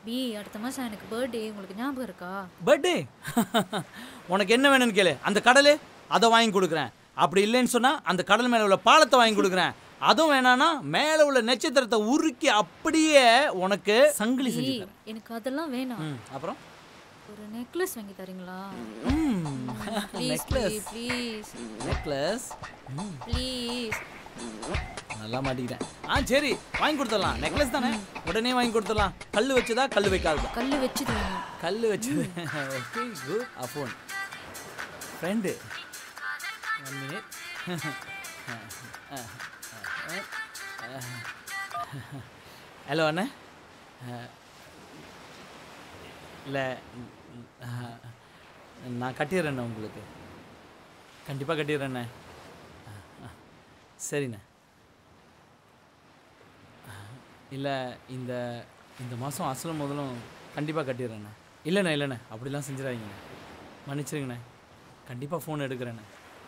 B அடுத்த மாசம் எனக்கு பர்த்டே உங்களுக்கு ஞாபகம் இருக்கா பர்த்டே உனக்கு என்ன வேணும்னு கேளு அந்த கடல் அதை வாங்கி கொடுக்குறேன் அப்படி இல்லைன்னு சொன்னா அந்த கடல் மேல உள்ள பாலத்தை வாங்கி கொடுக்குறேன் அதுவும் வேணான்னா மேல உள்ள நட்சத்திரத்தை உருக்கி அப்படியே உனக்கு சங்கிலி செஞ்சு பி, தரேன் எனக்கு அதெல்லாம் வேணாம் ம், அப்புறம் ஒரு நெக்லஸ் வாங்கி தரீங்களா please necklace please necklace please நல்லா மாட்டிக்கிறேன் ஆ சரி வாங்கி கொடுத்துடலாம் நெக்லஸ் தானே உடனே வாங்கி கொடுத்துடலாம் கல் வச்சதா கல் வைக்காததா கல் வச்சுது வேணும் கல் வச்சது ஓகே குட் அஃபோன் ஃப்ரெண்டு ஒன் மினிட் ஹலோ அண்ணே இல்லை நான் கட்டிடுறேண்ணே உங்களுக்கு கண்டிப்பாக கட்டிடுறேண்ணே சரிண்ணே இல்லை இந்த இந்த மாதம் அசலும் முதலும் கண்டிப்பாக கட்டிடுறேண்ணே இல்லைண்ணே இல்லைண்ணே அப்படிலாம் செஞ்சிடாதீங்கண்ணே மன்னிச்சிருங்கண்ணே கண்டிப்பாக ஃபோன் எடுக்கிறேண்ணே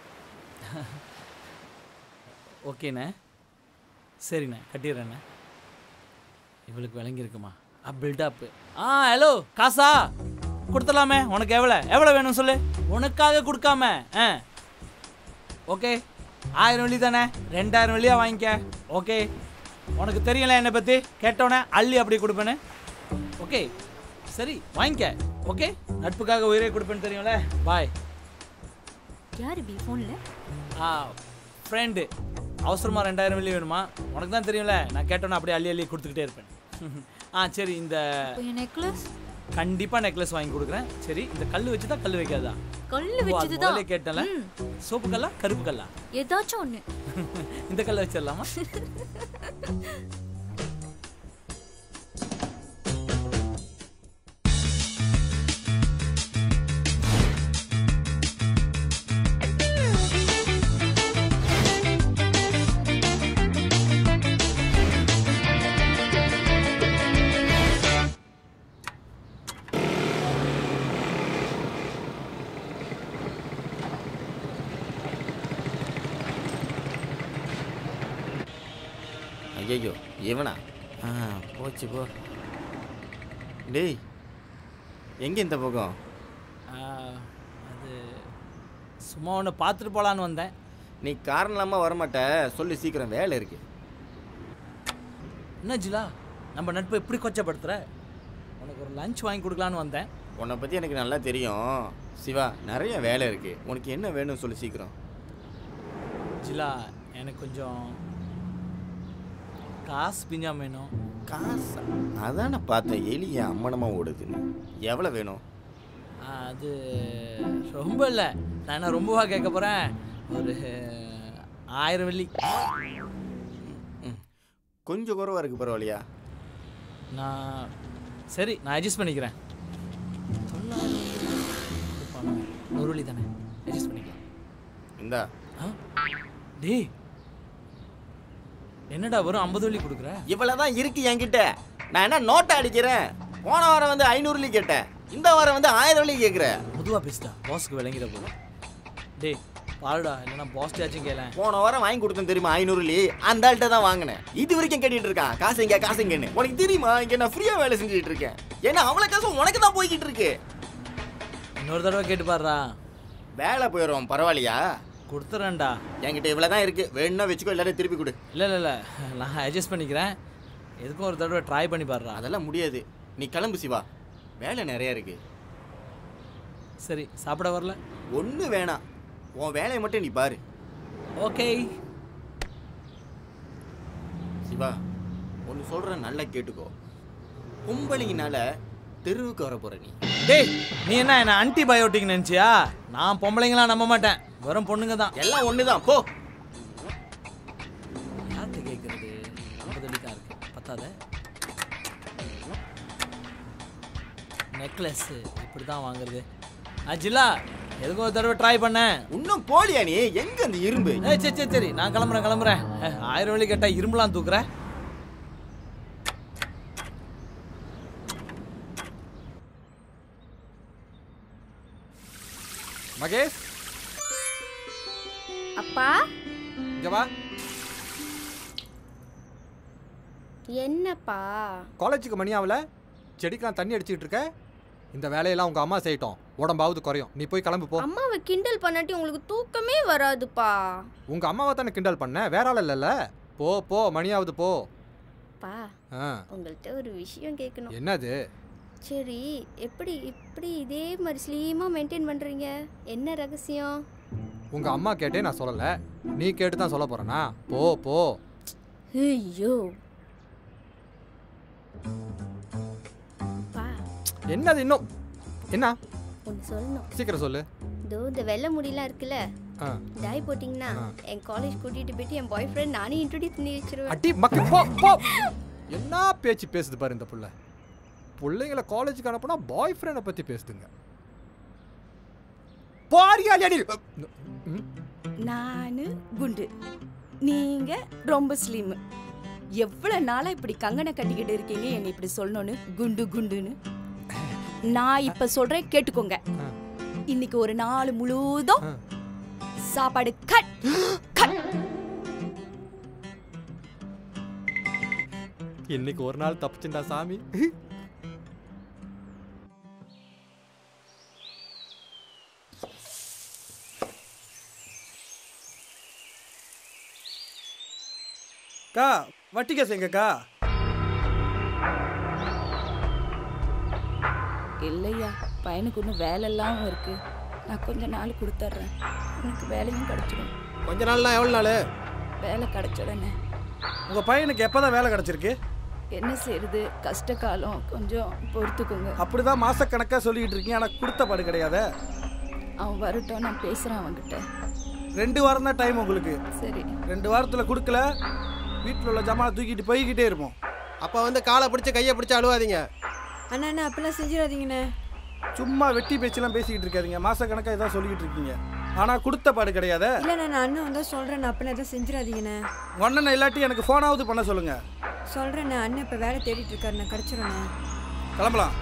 ஓகேண்ணே சரிண்ணே கட்டிடுறேண்ணே இவளுக்கு விளங்கியிருக்குமா அ பில்டப்பு ஆ ஹலோ காசா கொடுத்துடலாமே உனக்கு எவ்வளோ எவ்வளோ வேணும் சொல்லு உனக்காக கொடுக்காம ஆ ஓகே ஆயிரம் வெள்ளி தானே ரெண்டாயிரம் வெள்ளியா வாங்கிக்க ஓகே உனக்கு தெரியல என்னை பற்றி கேட்டோன்னே அள்ளி அப்படி கொடுப்பேன்னு ஓகே சரி வாங்கிக்க ஓகே நட்புக்காக உயிரை கொடுப்பேன்னு தெரியும்ல பாய் யார் பி ஃபோனில் ஆ ஃப்ரெண்டு அவசரமாக ரெண்டாயிரம் வெள்ளி வேணுமா உனக்கு தான் தெரியும்ல நான் கேட்டோன்னே அப்படியே அள்ளி அள்ளி கொடுத்துக்கிட்டே இருப்பேன் ஆ சரி இந்த இப்போ என் நெக்லஸ் கண்டிப்பாக நெக்லஸ் வாங்கி கொடுக்குறேன் சரி இந்த கல் வச்சு தான் கல் வைக்காதா கல் ஓ, அது வச்சது முதல்ல தான் கேட்டல சோப்பு கல்லா கருப்பு கல்லா ஏதாச்சும் ஒன்று இந்த கல்லை வச்சிடலாமா ஐயோ இவனா ஆ போச்சு போ டேய் எங்கே இந்த பக்கம் ஆ, அது சும்மா ஒன்று பார்த்துட்டு போகலான்னு வந்தேன் நீ காரணம் இல்லாமல் வரமாட்ட சொல்லு சீக்கிரம் வேலை இருக்கு என்ன ஜிலா நம்ம நட்பை எப்படி கொச்சப்படுத்துற உனக்கு ஒரு லஞ்ச் வாங்கி கொடுக்கலான்னு வந்தேன் உன்னை பற்றி எனக்கு நல்லா தெரியும் சிவா நிறைய வேலை இருக்கு உனக்கு என்ன வேணும் சொல்லு சீக்கிரம் ஜிலா எனக்கு கொஞ்சம் காசு பிஞ்சா வேணும் காசா அதான் நான் பார்த்தேன் எலிய அம்மனமாக ஓடுதுன்னு எவ்வளோ வேணும் அது ரொம்ப இல்லை நான் என்ன ரொம்பவா கேட்க போகிறேன் ஒரு ஆயிரம் வெள்ளி ம். கொஞ்சம் குறவாக இருக்கு பரவாயில்லையா நான் சரி நான் அட்ஜஸ்ட் பண்ணிக்கிறேன் தொள்ளாயிரம் வெள்ளி. பணம் நூறு வெள்ளி தானே அட்ஜஸ்ட் பண்ணிக்கலாம் இந்தா ஆ டேய் என்னடா வெறும் ஐம்பது வெள்ளி கொடுக்குற இவ்வளோ தான் இருக்கு என்கிட்ட நான் என்ன நோட்டை அடிக்கிறேன் போன வாரம் வந்து ஐநூறுலி கேட்டேன் இந்த வாரம் வந்து ஆயிரம் வழி கேட்குற பொதுவாக பேசிட்டா பாஸ்க்கு விளங்கிட போல டேய் பாருடா இல்லைன்னா பாஸ்டாச்சும் கேள போன வாரம் வாங்கி கொடுத்தேன் தெரியுமா ஐநூறுலி அந்த ஆள்கிட்ட தான் வாங்கினேன் இது வரைக்கும் கேட்டுட்டு இருக்கான் காசு எங்க காசு எங்கன்னு உனக்கு தெரியுமா இங்க நான் ஃப்ரீயா வேலை செஞ்சுட்டு இருக்கேன் ஏன்னா அவ்வளோ காசு உனக்கு தான் போய்கிட்டு இருக்கு இன்னொரு தடவை கேட்டு பாருடா வேலை போயிடும் பரவாயில்லையா கொடுத்துறேன்டா என்கிட்ட இவ்வளோ தான் இருக்கு வேணும்னா வச்சுக்கோ எல்லாரும் திருப்பி கொடு இல்லை இல்லை இல்லை நான் அட்ஜஸ்ட் பண்ணிக்கிறேன் எதுக்கும் ஒரு தடவை ட்ரை பண்ணி பாருடா அதெல்லாம் முடியாது நீ கிளம்பு சிவா வேலை நிறைய இருக்கு சரி சாப்பிட வரல ஒன்று வேணாம் உன் வேலையை மட்டும் நீ பாரு ஓகே சிவா ஒன்று சொல்கிறேன் நல்லா கேட்டுக்கோ பொம்பளைங்கனால தெருவுக்கு வர போற நீ டேய் நீ என்ன என்ன ஆன்டிபயோட்டிக் நினச்சியா நான் பொம்பளைங்களாம் நம்ப மாட்டேன் வெறும் பொண்ணுங்க தான் எல்லாம் ஒன்று தான் போ யார்கிட்ட கேட்குறது ஐம்பது வெள்ளி தான் இருக்கு பத்தாத நெக்லஸ் இப்படி தான் வாங்குறது அஜிலா எதுக்கும் ஒரு தடவை ட்ரை பண்ணேன் இன்னும் போலியா நீ எங்க அந்த இரும்பு ஏய் சரி சரி சரி நான் கிளம்புறேன் கிளம்புறேன் அஹ், ஆயிரம் வெள்ளி கேட்டா இரும்புலாம் தூக்குறேன் மகேஷ் அப்பா இங்க வா என்னப்பா காலேஜுக்கு மணி ஆகல செடிக்கெல்லாம் தண்ணி அடிச்சிட்டு இருக்க இந்த வேலையெல்லாம் உங்க அம்மா செய்யட்டும் உடம்பாவது குறையும் நீ போய் கிளம்பு போ அம்மாவை கிண்டல் பண்ணாட்டி உங்களுக்கு தூக்கமே வராதுப்பா உங்க அம்மாவை தானே கிண்டல் பண்ண வேற ஆள் இல்லைல்ல போ போ மணியாவது போ பா ஆ உங்கள்கிட்ட ஒரு விஷயம் கேட்கணும் என்னது சரி எப்படி இப்படி இதே மாதிரி ஸ்லீமாக மெயின்டைன் பண்ணுறீங்க என்ன ரகசியம் உங்க அம்மா கேட்டே நான் சொல்லல நீ கேட்டு தான் சொல்ல போறேனா போ போ ஐயோ பா என்னது இன்னும் என்ன ஒன்று சொல்லணும் சீக்கிரம் சொல்லு இதோ இந்த வெள்ளை முடியெல்லாம் இருக்குல்ல ஆ டாய் போட்டிங்கன்னா ஆ. என் காலேஜ் கூட்டிகிட்டு போயிட்டு என் பாய் ஃப்ரெண்ட் நானே இன்ட்ரடியூஸ் பண்ணி வச்சிருவேன் அடி மக்கள் போ போ என்ன பேச்சு பேசுது பாரு இந்த புள்ள பிள்ளைங்களை காலேஜுக்கு அனுப்புனா பாய் ஃப்ரெண்டை பத்தி பேசுதுங்க பாரியாலி அடி ம், நான் குண்டு நீங்க ரொம்ப ஸ்லிம் எவ்வளவு நாளா இப்படி கங்கனை கட்டிக்கிட்டு இருக்கீங்க என்னை இப்படி சொல்லணும்னு குண்டு குண்டுன்னு நான் இப்ப சொல்றேன் கேட்டுக்கோங்க ஆ. இன்னைக்கு ஒரு நாள் முழுதும் ஆ. சாப்பாடு கட் கட் இன்னைக்கு ஒரு நாள் தப்பிச்சுண்டா சாமி அக்கா வட்டி கேஸ் எங்கக்கா இல்லையா பையனுக்கு இன்னும் வேலை இல்லாம இருக்கு நான் கொஞ்ச நாள் கொடுத்துட்றேன் உனக்கு வேலையும் கிடைச்சிடும் கொஞ்ச நாள்லாம் எவ்வளோ நாள் வேலை கிடைச்சிடனே உங்கள் பையனுக்கு எப்போ தான் வேலை கிடச்சிருக்கு என்ன செய்யறது கஷ்ட காலம் கொஞ்சம் பொறுத்துக்கோங்க அப்படி தான் மாதக்கணக்காக சொல்லிக்கிட்டு இருக்கீங்க ஆனால் கொடுத்த பாடு கிடையாதே அவன் வரட்டும் நான் பேசுறேன் அவன்கிட்ட ரெண்டு வாரம் தான் டைம் உங்களுக்கு சரி ரெண்டு வாரத்தில் கொடுக்கல வீட்டில் உள்ள ஜமானை தூக்கிட்டு போய்கிட்டே இருப்போம் அப்போ வந்து காலை பிடிச்சி கையை பிடிச்சி அழுவாதீங்க அண்ணா அண்ணா அப்பெல்லாம் செஞ்சிடாதீங்கண்ணே சும்மா வெட்டி பேச்செல்லாம் பேசிக்கிட்டு இருக்காதீங்க மாதக்கணக்காக இதான் சொல்லிக்கிட்டு இருக்கீங்க ஆனால் கொடுத்த பாடு கிடையாதே இல்லைண்ணா நான் அண்ணன் வந்தால் சொல்கிறேண்ணே அப்பெல்லாம் எதுவும் செஞ்சிடாதீங்கண்ணே ஒன்னனை இல்லாட்டி எனக்கு ஃபோனாவது பண்ண சொல்லுங்கள் சொல்கிறேண்ணே அண்ணன் இப்போ வேலை தேடிட்டு இருக்காருண்ணே கிடச்சிருண்ணே கிளம்பலாம்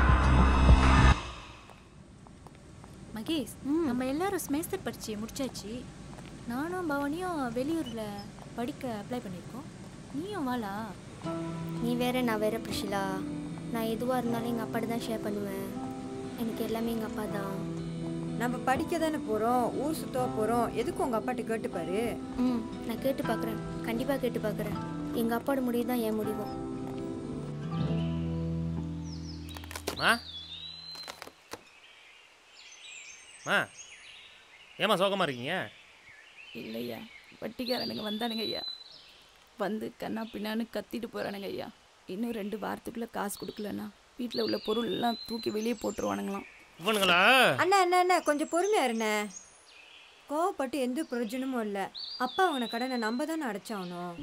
மகேஷ் நம்ம எல்லாரும் செமஸ்டர் பரீட்சையை முடிச்சாச்சு நானும் பவனியும் வெளியூரில் படிக்க அப்ளை பண்ணியிருக்கோம் நீயும் வாளா நீ வேற நான் வேற பிரிஷிலா நான் எதுவாக இருந்தாலும் எங்கள் அப்பாட்ட தான் ஷேர் பண்ணுவேன் எனக்கு எல்லாமே எங்கள் அப்பா தான் நம்ம படிக்க தானே போகிறோம் ஊர் சுத்த போகிறோம் எதுக்கு உங்கள் அப்பாட்ட கேட்டுப்பாரு ம் நான் கேட்டு பார்க்குறேன் கண்டிப்பாக கேட்டு பார்க்குறேன் எங்கள் அப்பாவோட முடிவு தான் என் முடிவும் மா மா ஏம்மா சோகமாக இருக்கீங்க இல்லையா வட்டிக்காரனுங்க வந்தானுங்க ஐயா வந்து கண்ணா பின்னான்னு கத்திட்டு போறானுங்க ஐயா இன்னும் ரெண்டு வாரத்துக்குள்ள காசு கொடுக்கலன்னா வீட்டில் உள்ள பொருள் எல்லாம் தூக்கி வெளியே போட்டுருவானுங்களாம் இவனுங்களா அண்ணா அண்ணா அண்ணா கொஞ்சம் பொறுமையா இருண்ணே கோவப்பட்டு எந்த பிரயோஜனமும் இல்லை அப்பா அவனை கடனை நம்ம தானே அடைச்சாகணும்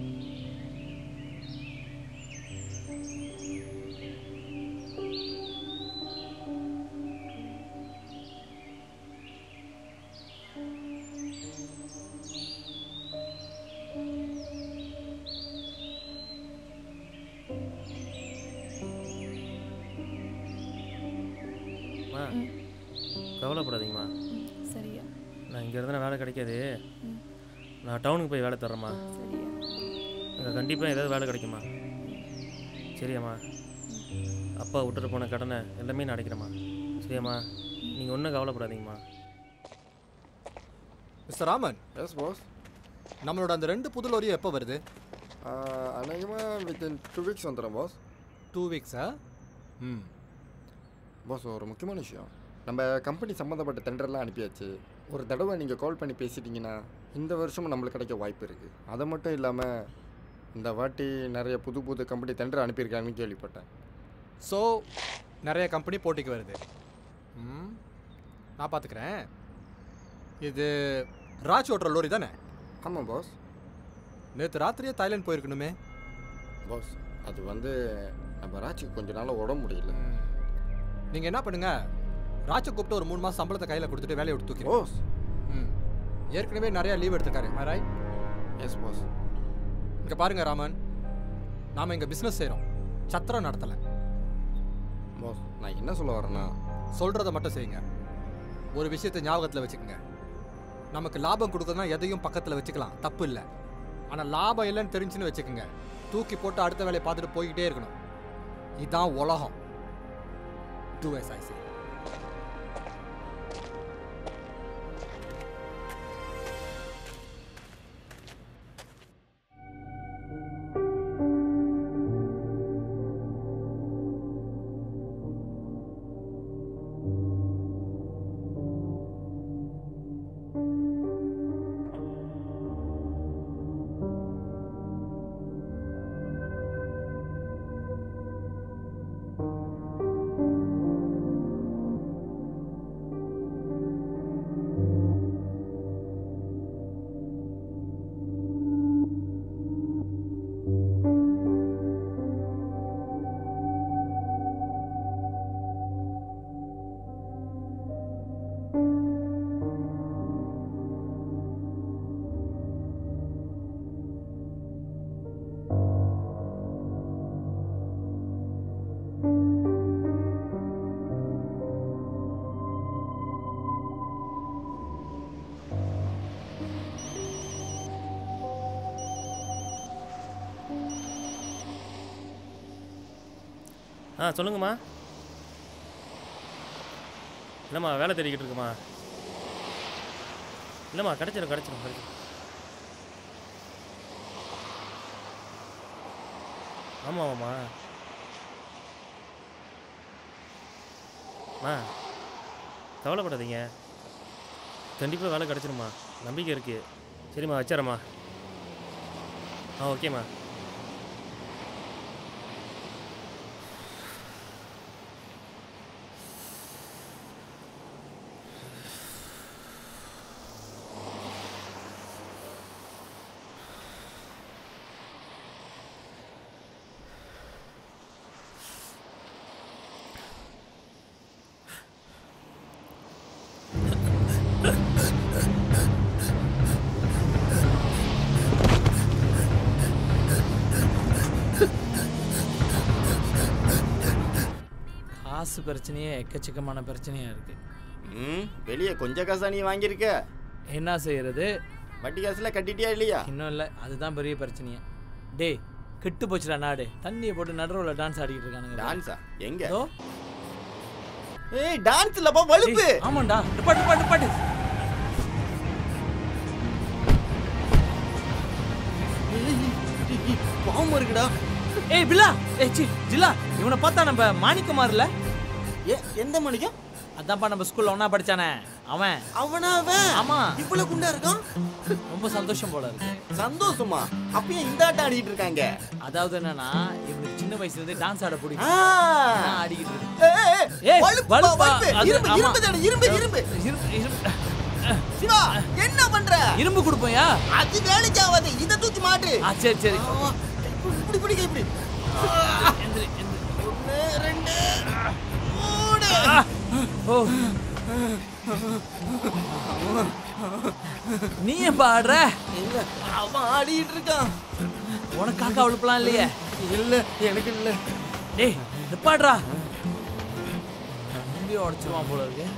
மா கவலைப்படாதீங்கம்மா ம், சரியா நான் இங்கே இருந்தால் வேலை கிடைக்காது ம். நான் டவுனுக்கு போய் வேலை தர்றேம்மா சரியா அங்கே கண்டிப்பாக ஏதாவது வேலை கிடைக்குமா சரியாம்மா அப்பா விட்டுட்டு போன கடனை எல்லாமே நான் அடைக்கிறேம்மா சரியாம்மா நீங்கள் ஒன்றும் கவலைப்படாதீங்கம்மா மிஸ்டர் ராமன் எஸ் பாஸ் நம்மளோட அந்த ரெண்டு புது லோரியும் எப்போ வருது அநேகமாக வித்தின் டூ வீக்ஸ் வந்துடும் பாஸ் டூ வீக்ஸா ம் பாஸ் ஒரு முக்கியமான விஷயம் நம்ம கம்பெனி சம்மந்தப்பட்ட டெண்டர்லாம் அனுப்பியாச்சு ஒரு தடவை நீங்கள் கால் பண்ணி பேசிட்டீங்கன்னா இந்த வருஷமும் நம்மளுக்கு கிடைக்க வாய்ப்பு இருக்குது அது மட்டும் இல்லாமல் இந்த வாட்டி நிறைய புது புது கம்பெனி டெண்டர் அனுப்பியிருக்காங்கன்னு கேள்விப்பட்டேன் ஸோ நிறைய கம்பெனி போட்டிக்கு வருது ம் நான் பார்த்துக்கிறேன் இது ராஜ் ஓட்டுற லோரி தானே ஆமாம் பாஸ் நேற்று ராத்திரியே தாய்லாந்து போயிருக்கணுமே பாஸ் அது வந்து நம்ம ராஜுக்கு கொஞ்ச நாளாக உடம்பு முடியல நீங்கள் என்ன பண்ணுங்க ராஜை கூப்பிட்டு ஒரு மூணு மாதம் சம்பளத்தை கையில் கொடுத்துட்டு வேலையை விட்டு தூக்கி பாஸ் ம் ஏற்கனவே நிறைய லீவ் எடுத்திருக்காரு ரைட் எஸ் பாஸ் இங்கே பாருங்க ராமன் நாம் இங்கே பிஸ்னஸ் செய்கிறோம் சத்திரம் நடத்தலை பாஸ் நான் என்ன சொல்ல வரேன்னா சொல்கிறத மட்டும் செய்யுங்க ஒரு விஷயத்தை ஞாபகத்தில் வச்சுக்கோங்க நமக்கு லாபம் கொடுக்குறதுனா எதையும் பக்கத்தில் வச்சுக்கலாம் தப்பு இல்லை ஆனால் லாபம் இல்லைன்னு தெரிஞ்சுன்னு வச்சுக்கோங்க தூக்கி போட்டு அடுத்த வேலையை பார்த்துட்டு போய்கிட்டே இருக்கணும் இதான் உலகம் டூ எஸ் ஐ ஆ சொல்லுங்கம்மா இல்லைம்மா வேலை தேடிக்கிட்டு இருக்குமா இல்லைம்மா கிடச்சிரும் கிடச்சிரும் கிடச்சிரும் ஆமாம் ஆமாம்மா அம்மா கவலைப்படாதீங்க கண்டிப்பாக வேலை கிடச்சிரும்மா நம்பிக்கை இருக்குது சரிம்மா வச்சிடறேம்மா ஆ ஓகேம்மா காசு பிரச்சனையே எக்கச்சக்கமான பிரச்சனையாக இருக்குது ம் வெளியே கொஞ்சம் காசா நீ வாங்கியிருக்க என்ன செய்யறது வட்டி காசுல கட்டிட்டியா இல்லையா இன்னும் இல்லை அதுதான் பெரிய பிரச்சனையே டேய் கெட்டு போச்சுடா நாடு தண்ணியை போட்டு நடுவில் டான்ஸ் ஆடிக்கிட்டு இருக்கானுங்க டான்ஸா எங்க இதோ. ஏய் டான்ஸ் இல்லப்பா வலுப்பு ஏய், ஆமாண்டா நிப்பாட்டு நிப்பாட்டு நிப்பாட்டு பாவம் இருக்குடா ஏய் பில்லா ஏய் சி ஜில்லா இவனை பார்த்தா நம்ம மாணிக்குமார்ல ஏ எந்த மணிக்கும் அதான்ப்பா நம்ம ஸ்கூல்ல ஒண்ணா படிச்சானே அவன் அவனா அவன் ஆமா இவ்வளவு குண்டா இருக்கான் ரொம்ப சந்தோஷம் போல இருக்கு சந்தோஷமா அப்பயும் இந்த ஆட்டம் ஆடிட்டு இருக்காங்க அதாவது என்னன்னா இவனுக்கு சின்ன வயசுல இருந்து டான்ஸ் ஆட ஆ. பிடிக்கும் அதான் ஆடிக்கிட்டு இருக்கு ஏய், ஏய், ஏய், வலுப்புப்பா, வலுப்பா, வலுப்பு. அது- இரும்பு, ஆமா. இரும்பு தானே, இரும்பு, இரும்பு. இரும்பு இரும்பு சிவா என்ன பண்ற இரும்பு கொடுப்போயா அது வேலைக்கு ஆகாது இத தூக்கி மாட்டு ஆ சரி சரி ஆ, இப்படி பிடிக்க இப்படி எந்திரி, எந்திரி. ஒண்ணு ரெண்டு மூணு ஓ நீ ஏன் பாடுற இல்ல அவன் ஆடிட்டு இருக்கான் உனக்கு காக்கா விழுப்பலாம் இல்லையே இல்ல எனக்கு இல்ல டேய் நிப்பாடுறா நம்பியை உடச்சிருவான் போல இருக்கு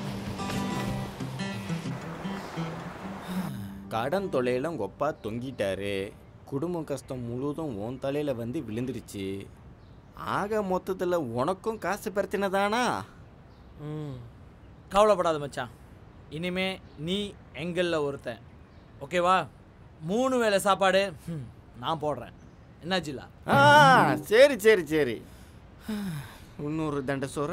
கடன் தொலையில உங்க அப்பா தொங்கிட்டாரு குடும்ப கஷ்டம் முழுதும் உன் தலையில வந்து விழுந்துருச்சு ஆக மொத்தத்துல உனக்கும் காசு பிரச்சனை தானா ம் கவலைப்படாத மச்சான் இனிமே நீ எங்களில் ஒருத்தன் ஓகேவா மூணு வேளை சாப்பாடு ம், நான் போடுறேன் என்ன ஜில்லா ஆ சரி சரி சரி இன்னொரு தண்டை சோற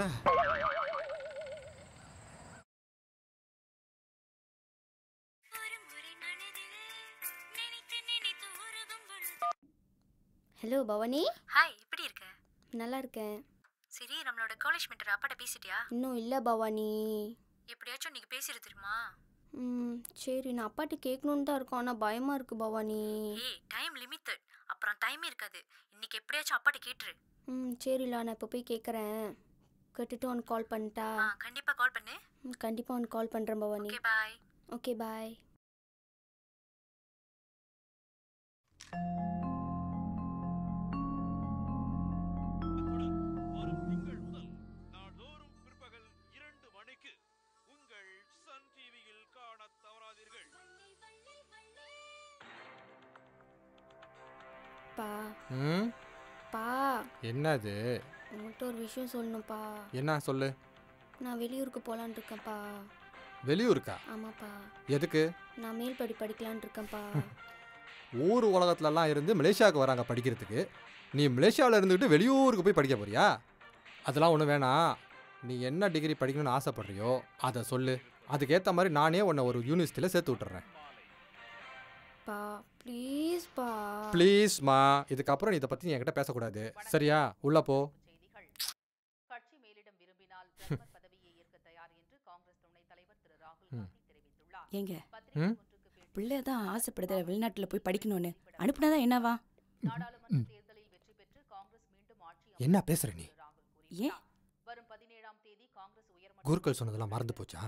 ஹலோ பவானி ஹாய் எப்படி இருக்க நல்லா இருக்கேன் சரி நம்மளோட காலேஜ் மென்டர் அப்பாட்ட பேசிட்டியா இன்னும் இல்லை பவானி எப்படியாச்சும் நீங்க பேசிடு தெரியுமா ம் சரி நான் அப்பாட்ட கேட்கணுன்னு தான் இருக்கோம் ஆனால் பயமாக இருக்குது பவானி ஏய் டைம் லிமிட்டட் அப்புறம் டைம் இருக்காது இன்னைக்கு எப்படியாச்சும் அப்பாட்ட கேட்டுரு ம் சரிலா நான் இப்போ போய் கேட்குறேன் கேட்டுட்டு உனக்கு கால் பண்ணிட்டா ஆ கண்டிப்பா கால் பண்ணு ம், கண்டிப்பா உனக்கு கால் பண்ணுறேன் Bhavani okay bye okay bye வரும் திங்கள் முதல் நாள்தோறும் பிற்பகல் இரண்டு மணிக்கு உங்கள் சன் டிவியில் காணத் தவறாதீர்கள் பா ம் பா என்னது உங்கள்கிட்ட ஒரு விஷயம் சொல்லணும்ப்பா என்ன சொல்லு நான் வெளியூருக்கு போகலான்னு இருக்கேன்ப்பா வெளியூருக்கா ஆமாப்பா எதுக்கு நான் மேல் படி படிக்கலான்னு இருக்கேன்ப்பா ஊர் உலகத்துலலாம் இருந்து மலேசியாவுக்கு வராங்க படிக்கிறதுக்கு நீ மலேசியாவில் இருந்துக்கிட்டு வெளியூருக்கு போய் படிக்க போறியா அதெல்லாம் ஒன்றும் வேணாம் நீ என்ன டிகிரி படிக்கணும்னு ஆசைப்படுறியோ அதை சொல்லு அதுக்கேற்ற மாதிரி நானே உன்னை ஒரு யூனிவர்சிட்டியில் சேர்த்து விட்டுறேன் பா ப்ளீஸ்ப்பா ப்ளீஸ்மா இதுக்கப்புறம் நீ இதை பற்றி நீ என்கிட்ட பேசக்கூடாது சரியா உள்ள போ கட்சி மேலிடம் விரும்பினால் பிரதமர் பதவியை ஏற்க தயார் என்று காங்கிரஸ் துணைத் தலைவர் திரு ராகுல் ம். காந்தி தெரிவித்துள்ளார் ஏங்க ம் பிள்ளை தான் ஆசைப்படுத வெளிநாட்டில் போய் படிக்கணும்னு அனுப்புனாதான் என்னவா நாடாளுமன்ற தேர்தலில் வெற்றி பெற்று காங்கிரஸ் மீண்டும் ஆட்சி என்ன பேசுற நீ ஏன் வரும் பதினேழாம் தேதி காங்கிரஸ் உயர்மன்ற குருக்கள் சொன்னதெல்லாம் மறந்து போச்சா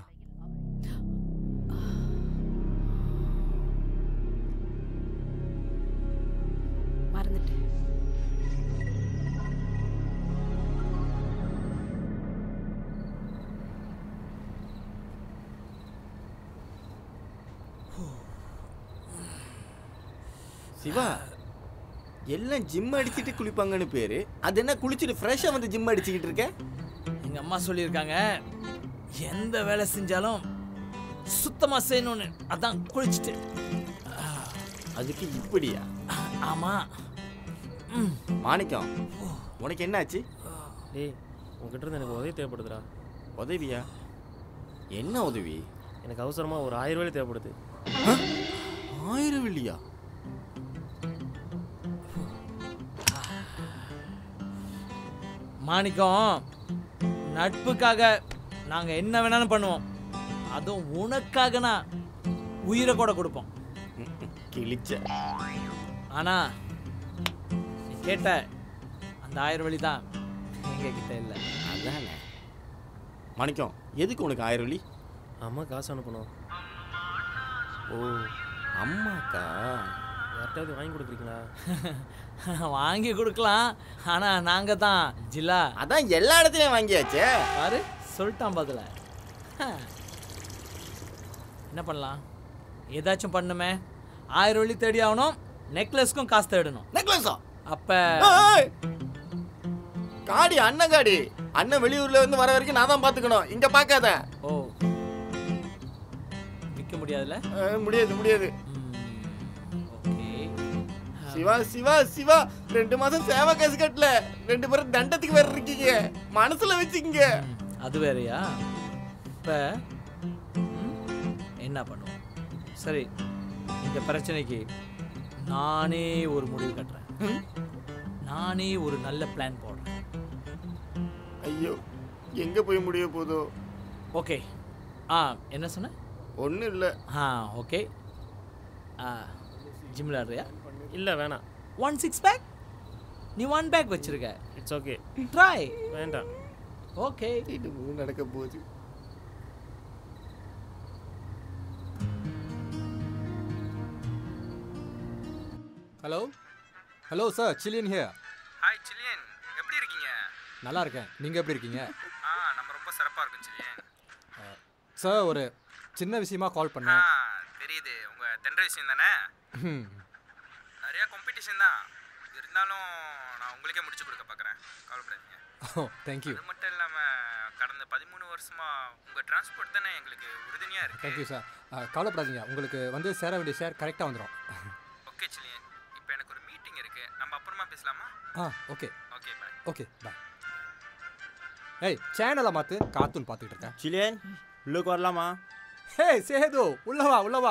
மறந்துட்டேன் சிவா எல்லாம் ஜிம் அடிச்சிட்டு குளிப்பாங்கன்னு பேரு அது என்ன குளிச்சுட்டு ஃப்ரெஷ்ஷாக வந்து ஜிம் அடிச்சுக்கிட்டு இருக்க எங்க அம்மா சொல்லியிருக்காங்க எந்த வேலை செஞ்சாலும் சுத்தமா செய்யணும்னு அதான் குளிச்சுட்டு அதுக்கு இப்படியா ஆமா மாணிக்கம் உனக்கு என்னாச்சு டேய் உங்ககிட்ட இருந்து எனக்கு உதவி தேவைப்படுதுடா உதவியா என்ன உதவி எனக்கு அவசரமாக ஒரு ஆயிரம் ரூபாய் தேவைப்படுது ஆயிரம் வெள்ளியா மாணிக்கம் நட்புக்காக நாங்க என்ன வேணாலும் பண்ணுவோம் அதுவும் உனக்காகனா உயிரை கூட கொடுப்போம் கிழிச்ச ஆனா நீ கேட்ட அந்த ஆயிரம் வழி தான் எங்க கிட்ட இல்லை அதானே மாணிக்கம் எதுக்கு உனக்கு ஆயிரம் வெள்ளி அம்மா காசு அனுப்பணும் ஓ அம்மாக்கா யார்கிட்டயாவது வாங்கி கொடுக்குறீங்களா வாங்கி கொடுக்கலாம் ஆனா நாங்க தான் ஜில்லா அதான் எல்லா இடத்துலயும் வாங்கியாச்சே பாரு சொல்லிட்டான் பதில என்ன பண்ணலாம் ஏதாச்சும் பண்ணுமே ஆயிரம் வெள்ளி தேடி ஆகணும் நெக்லஸ்க்கும் காசு தேடணும் நெக்லஸா அப்ப ஏய்! காடி அண்ணன் காடி அண்ணன் வெளியூர்ல இருந்து வர வரைக்கும் நான் தான் பாத்துக்கணும் இங்க பார்க்காத ஓ விற்க முடியாதுல்ல அஹ், முடியாது முடியாது ஓகே சிவா சிவா சிவா ரெண்டு மாசம் சேவை காசு கட்டல ரெண்டு பேரும் தண்டத்துக்கு வேற இருக்கீங்க மனசுல வச்சுக்கங்க அது வேறயா இப்ப ம், என்ன பண்ணுவோம் சரி இந்த பிரச்சனைக்கு நானே ஒரு முடிவு கட்டுறேன் நானே ஒரு நல்ல பிளான் போடுறேன் ஐயோ எங்க போய் முடிய போதோ ஓகே ஆ என்ன சொன்ன ஒன்றும் இல்லை ஆ ஓகே ஆ ஜிம்மில் ஆடுறியா இல்லை வேணாம் ஒன் சிக்ஸ் பேக் நீ ஒன் பேக் வச்சிருக்க இட்ஸ் ஓகே ட்ரை வேண்டாம் ஓகே இது நடக்க போகுது ஹலோ ஹலோ சார் சில்லியன் ஹியர் ஹாய் சில்லியன் எப்படி இருக்கீங்க நல்லா இருக்கேன் நீங்கள் எப்படி இருக்கீங்க ஆ நம்ம ரொம்ப சிறப்பாக இருக்கும் சில்லியன் சார் ஒரு சின்ன விஷயமா கால் ஆ பண்ணேன் தெரியுது உங்கள் தென்ற விஷயம் தானே ம். நிறையா காம்படிஷன் தான் இருந்தாலும் நான் உங்களுக்கே முடிச்சு கொடுக்க பார்க்குறேன் கவலைப்படாதீங்க ஓ தேங்க்யூ அது மட்டும் இல்லாமல் கடந்த பதிமூணு வருஷமா உங்கள் டிரான்ஸ்போர்ட் தானே எங்களுக்கு உறுதுணையாக இருக்கு தேங்க்யூ சார் கவலைப்படாதீங்க உங்களுக்கு வந்து சேர வேண்டிய ஷேர் கரெக்டாக வந்துடும் ஓகே சில்லியன் இப்போ எனக்கு ஒரு மீட்டிங் இருக்கு நம்ம அப்புறமா பேசலாமா ஆ okay okay bye okay bye ஏய் சேனலை மாற்று கார்ட்டூன் பார்த்துக்கிட்டு இருக்கேன் சிலியன் உள்ளுக்கு வரலாமா ஹே சேது உள்ளவா உள்ளவா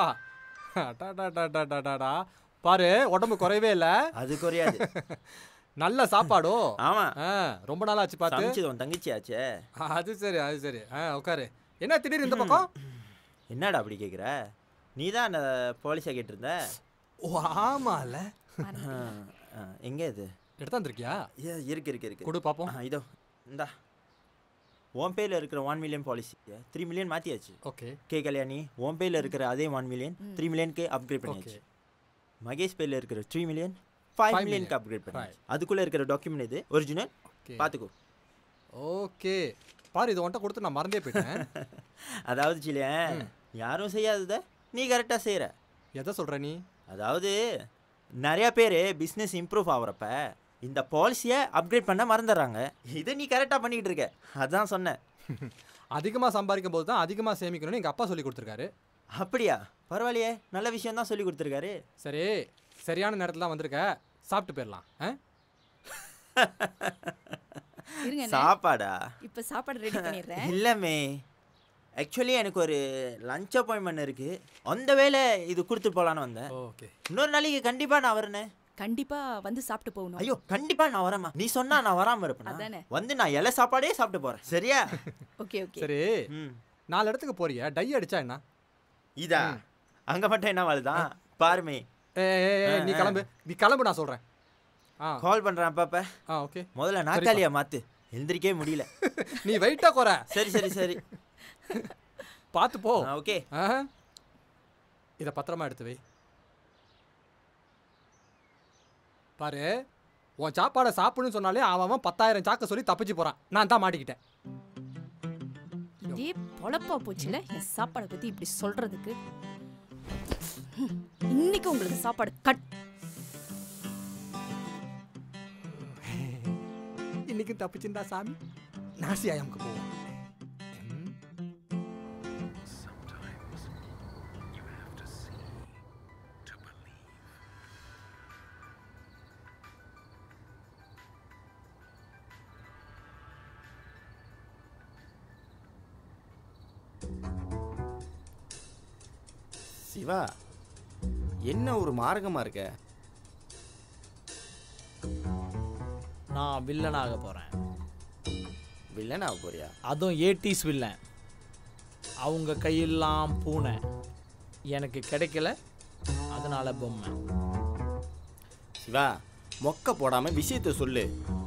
டாடா பாரு உடம்பு குறையவே இல்லை அது குறையாது நல்ல சாப்பாடோ ஆமா ஆ ரொம்ப நாள் ஆச்சு பார்த்து சமைச்சது உன் தங்கச்சி ஆச்சே அது சரி அது சரி ஆ உட்காரு என்ன திடீர்னு இந்த பக்கம் என்னடா அப்படி கேட்குற நீ தான் அந்த போலீஸாக கேட்டிருந்த ஓ ஆமால எங்கே இது எடுத்து வந்திருக்கியா ஏ இருக்கு இருக்கு இருக்கு கொடு பார்ப்போம் ஆ, இதோ இந்தா உன் பேரில் இருக்கிற one million policy three million மாற்றியாச்சு ஓகே கே கல்யாணி உன் பேரில் இருக்கிற அதே ஒன் மில்லியன் த்ரீ மில்லியனுக்கு அப்கிரேட் பண்ணியாச்சு மகேஷ் பேரில் இருக்கிற த்ரீ மில்லியன் ஃபைவ் Five மில்லியனுக்கு million. அப்கிரேட் பண்ணியாச்சு அதுக்குள்ளே இருக்கிற டாக்குமெண்ட் இது ஒரிஜினல் பார்த்துக்கோ ஓகே பாரு இது உன்ட்ட கொடுத்து நான் மறந்தே போயிட்டேன் அதாவது சிலியன் யாரும் செய்யாததை நீ கரெக்டாக செய்கிற எதை சொல்ற நீ அதாவது நிறையா பேர் பிஸ்னஸ் இம்ப்ரூவ் ஆகுறப்ப இந்த பாலிசியை அப்கிரேட் பண்ண மறந்துடுறாங்க இதை நீ கரெக்டாக பண்ணிக்கிட்டு இருக்க அதான் சொன்னேன் அதிகமாக சம்பாதிக்கும் போது தான் அதிகமாக சேமிக்கணும்னு எங்கள் அப்பா சொல்லி கொடுத்துருக்காரு அப்படியா பரவாயில்லையே நல்ல விஷயம் தான் சொல்லி கொடுத்துருக்காரு சரி சரியான நேரத்தில் தான் வந்திருக்க சாப்பிட்டு போயிடலாம் ஆ இருங்க அண்ணே. சாப்பாடா இப்ப சாப்பாடு ரெடி பண்ணிடுறேன் இல்லைமே ஆக்சுவலி எனக்கு ஒரு லஞ்ச் அப்பாயின்மெண்ட் இருக்கு அந்த வேலை இது கொடுத்து போகலான்னு வந்தேன் ஓகே இன்னொரு நாளைக்கு கண்டிப்பாக நான் வரேனே கண்டிப்பா வந்து சாப்பிட்டு போகணும் ஐயோ கண்டிப்பா நான் வரேம்மா நீ சொன்னா நான் வராம இருப்பேன் அதானே. வந்து நான் இலை சாப்பாடே சாப்பிட்டு போறேன் சரியா ஓகே ஓகே சரி நாலு இடத்துக்கு போறிய டை அடிச்சா என்ன இதா அங்க மட்டும் என்ன வாழுதான் பாருமே ஏய், ஏய், ஏய், நீ கிளம்பு நீ கிளம்பு நான் சொல்கிறேன் ஆ கால் பண்றேன் அப்பப்ப ஆ ஓகே முதல்ல நாக்காளியா மாத்து எழுந்திரிக்கவே முடியல நீ வெயிட்டா குறை சரி சரி சரி பார்த்து போ ஓகே இதை பத்திரமா எடுத்து வை பாரு உன் சாப்பாடை சாப்பிடுன்னு சொன்னாலே அவன் அவன் பத்தாயிரம் சாக்க சொல்லி தப்பிச்சு போறான் நான் தான் மாட்டிக்கிட்டேன் இதே பொழப்பா போச்சுல என் சாப்பாடை பத்தி இப்படி சொல்றதுக்கு ஹம், இன்னைக்கு உங்களுக்கு சாப்பாடு கட் இன்னைக்கு தப்பிச்சுண்டா சாமி நாசியாயம்க்கு போவோம் சிவா என்ன ஒரு மார்க்கமா இருக்க நான் வில்லனாக போகிறேன் வில்லனாக போறியா அதுவும் ஏட்டிஸ் வில்லன் அவங்க கையெல்லாம் பூனை எனக்கு கிடைக்கல அதனால பொம்மை சிவா மொக்க போடாம விஷயத்த சொல்லு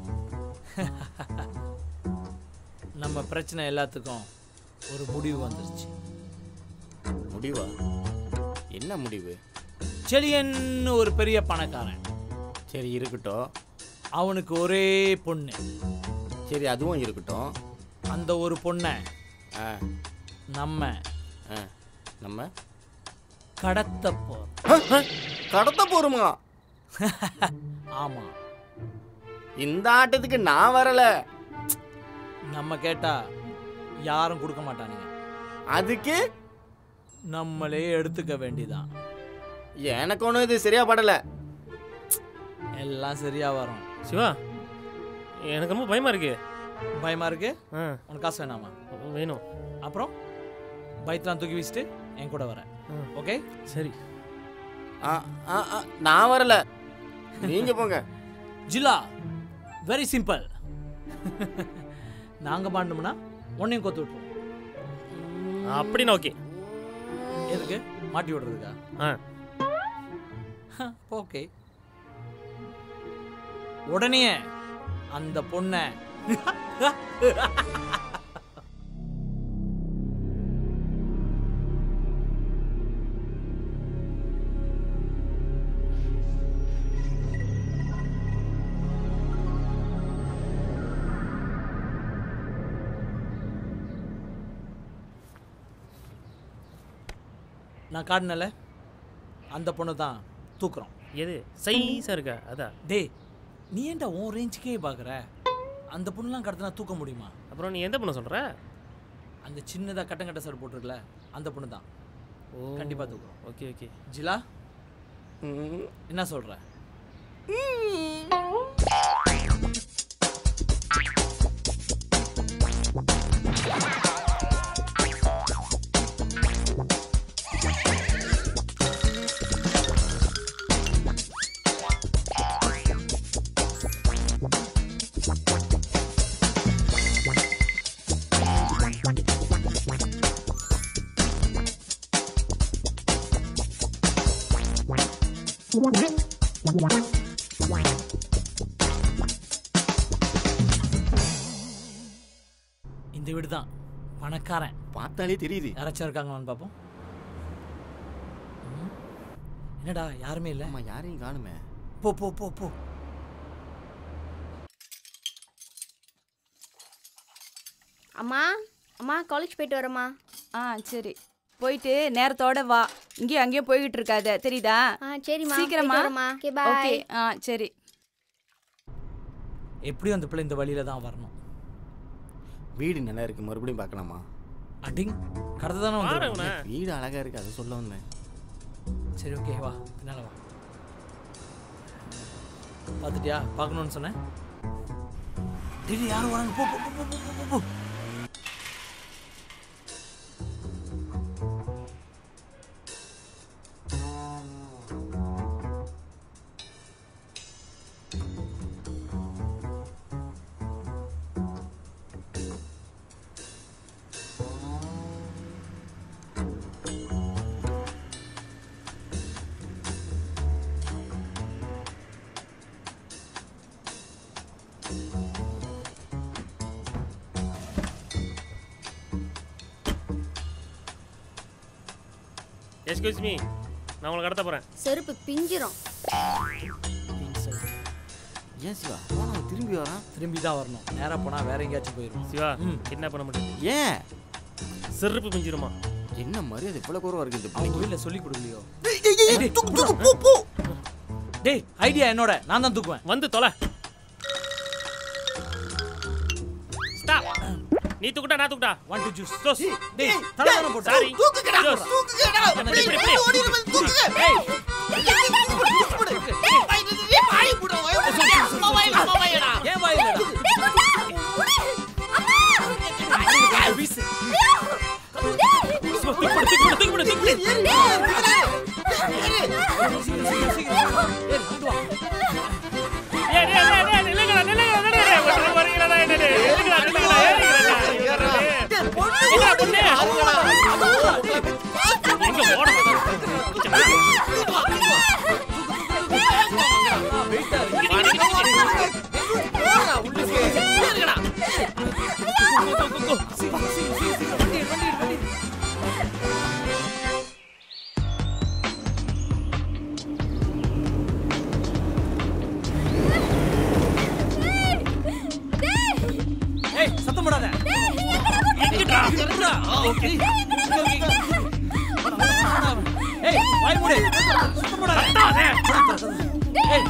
நம்ம பிரச்சனை எல்லாத்துக்கும் ஒரு முடிவு வந்துருச்சு முடிவா என்ன முடிவு செலியன்னு ஒரு பெரிய பணக்காரன் சரி இருக்கட்டும் அவனுக்கு ஒரே பொண்ணு சரி அதுவும் இருக்கட்டும் அந்த ஒரு பொண்ணை ஆ நம்ம ஆ நம்ம கடத்த போ கடத்த போறோமா ஆமா இந்த ஆட்டத்துக்கு நான் வரல நம்ம கேட்டா யாரும் கொடுக்க மாட்டானுங்க அதுக்கு நம்மளே எடுத்துக்க வேண்டியதான் எனக்கு ஒன்றும் இது சரியா படல எல்லாம் சரியா வரும் சிவா எனக்கு ரொம்ப பயமா இருக்கு பயமா இருக்கு ஆ உனக்கு காசு வேணாமா வேணும் அப்புறம் பயத்தெல்லாம் தூக்கி வச்சுட்டு என் கூட வரேன் ஓகே சரி ஆ, ஆ, ஆ, நான் வரல நீங்க போங்க ஜில்லா வெரி சிம்பிள் நாங்க பாண்டோம்னா உன்னையும் கொத்து விட்டுருவோம் அப்படின்னா ஓகே எதுக்கு மாட்டி விடுறதுக்கா ஆ ஓகே உடனே அந்த பொண்ணை நான் காட்டினல அந்த பொண்ணு தான் தூக்குறோம் எது சைஸாக இருக்கா அதான் டேய் நீ ஏன்டா உன் ரேஞ்சுக்கே பார்க்குற அந்த பொண்ணுலாம் கடத்தினா தூக்க முடியுமா அப்புறம் நீ எந்த பொண்ணை சொல்கிற அந்த சின்னதாக கட்டம் கட்ட சார் போட்டிருக்கல அந்த பொண்ணு தான் ஓ கண்டிப்பாக தூக்குறோம் ஓகே ஓகே ஜிலா என்ன சொல்கிற இந்த வீடு தான் பணக்காரன் பார்த்தாலே தெரியுது யாராச்சும் இருக்காங்களான்னு பார்ப்போம் ம். என்னடா யாருமே இல்லை ஆமா யாரையும் காணுமே போ போ போ போ அம்மா அம்மா காலேஜ் போயிட்டு வரேம்மா ஆ சரி போயிட்டு நேரத்தோட வா இங்கேயும் அங்கேயும் போய்கிட்டு இருக்காத தெரியுதா ஆ சரிம்மா சீக்கிரமா போயிட்டு வரேம்மா. Okay, bye. ஓகே ஆ சரி எப்படியும் அந்த பிள்ளை இந்த வழியில தான் வரணும் வீடு நல்லா இருக்கு மறுபடியும் பார்க்கலாமா அடிங் கடத்த தானே வந்து வீடு அழகா இருக்கு அதை சொல்ல வந்தேன் சரி ஓகே வா பின்னால வா பார்த்துட்டியா பார்க்கணும்னு சொன்னேன் டேய் யாரும் வராங்க போ போ போ, போ போ, போ போ எஸ்கியூஸ் மீ நான் உங்களை கடத்த போகிறேன் செருப்பு பிஞ்சிரும் ஏன் சிவா போனா திரும்பி வரான் திரும்பி தான் வரணும் நேரா போனா வேற எங்கேயாச்சும் போயிடும் சிவா என்ன பண்ண முடியும் ஏன் செருப்பு பிஞ்சிருமா என்ன மரியாதை இவ்வளவு குறவா இருக்கு இந்த அவங்க வீட்டில் சொல்லி கொடுக்கலையோ பிள்ளைக்கு தூக்கு தூக்கு போ போ டேய் ஐடியா என்னோட நான் தான் தூக்குவேன் வந்து தொலை ஸ்டாப் நீ தூக்குட்டா நான் தூக்குட்டா ஒன் டூ ஜூஸ் ஜோஸ் டேய் தலை தானே போட்டு சாரி தூக்குங்கடா ஜோஸ் தூக்குங்கடா இப்படி, இப்படி, இப்படி. ஓடி வந்து தூக்குங்க ஏய் வாய் புட வாய் அம்மா வாய் அம்மா வாய்டா ஏன் வாயிலடா வீசு தூக்கு போடு, தூக்கு போடு, தூக்கு போடு, தூக்கு போடு. சீக்கிரம் சீக்கிரம் ஏய் வந்து வா ஏய், டேய், டேய், டேய், நில்லுங்கடா, நில்லுங்கடா, நில்லுங்கடா. ஒருத்தர் வரீங்களாடா, என்ன டேய்? நில்லுங்கடா, நில்லுங்கடா, ஏறுங்கடா, ஏறுங்கடா. என்ன பொண்ணு? எங்க ஓட ஏய் சத்தம் போடாத எங்கடா? எங்கடா ஓகே ஏய் வாய் மூடு சத்தம் போடாத ஏய்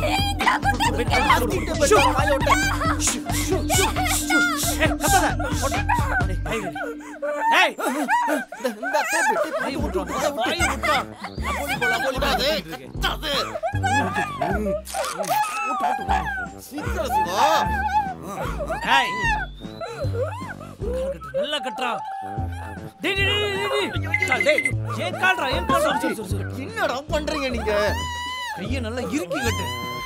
ஷூ வாய் ஓட்ட ஷூ ஷூ ஷூ ஷூ ஏய் கத்தாத ஓட்ட அடே கை வை. ஏய் இந்த டேப் டேப் வாய் விட்டு வாய் விட்டு அப்போலி போல அப்போலி கூடாது போல கத்தாது சீக்கிரம் சிவா ஏய் கால் கட்டு நல்லா கட்டுறா டேய் டேய் டேய், டேய் டேய் கால் டேய் ஏன் கால்றா ஏன் கால்றா சரி சரி சரி என்னடா பண்றீங்க நீங்க கையை நல்லா இறுக்கி கட்டு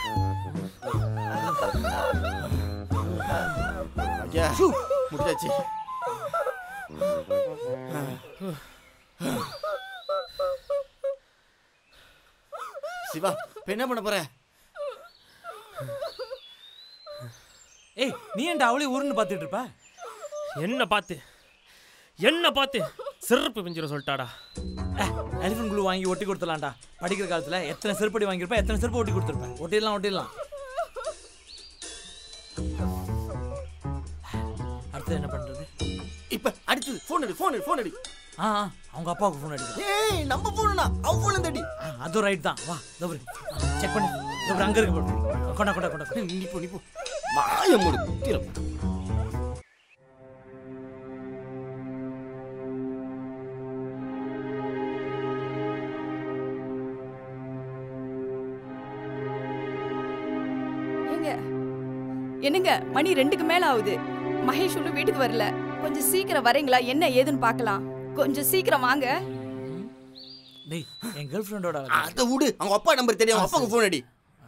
ஐயா முடிஞ்சாச்சு சிவா இப்ப என்ன பண்ண போற ஏய் நீ ஏன்டா அவளே உருன்னு பார்த்துட்டு இருப்ப என்ன பார்த்து என்ன பார்த்து செருப்பு பிஞ்சிர சொல்லிட்டாடா எலிஃபன் குளூ வாங்கி ஒட்டி கொடுத்துலாம்டா படிக்கிற காலத்துல எத்தனை செருப்படி வாங்கியிருப்ப எத்தனை செருப்பு ஒட்டி கொடுத்துருப்பேன் ஒட்டிடலாம் ஒட்டிடலாம் அடுத்து என்ன பண்றது இப்ப அடுத்தது போன் அடி போன் அடி போன் அடி ஆ ஆ, அவங்க அப்பாவுக்கு ஃபோன் அடிக்கலாம் ஏய் நம்ம போனா அவ போன் தடி ஆ, அதுவும் ரைட் தான் வா தோபரி செக் பண்ணி தோபரி அங்க இருக்கு போடு கொண்டா கொண்டா கொண்டா கொண்டா. நீ போ நீ போ மாய மூடு தீர ஏங்க என்னங்க மணி ரெண்டுக்கு மேல ஆகுது மகேஷ் ஒன்றும் வீட்டுக்கு வரல கொஞ்சம் சீக்கிரம் வரீங்களா என்ன ஏதுன்னு பார்க்கலாம் கொஞ்சம் சீக்கிரம் வாங்க டேய் என் கேர்ள் ஃப்ரெண்டோட அத விடு அவங்க அப்பா நம்பர் தெரியும் அவங்க அப்பாவுக்கு போன் அடி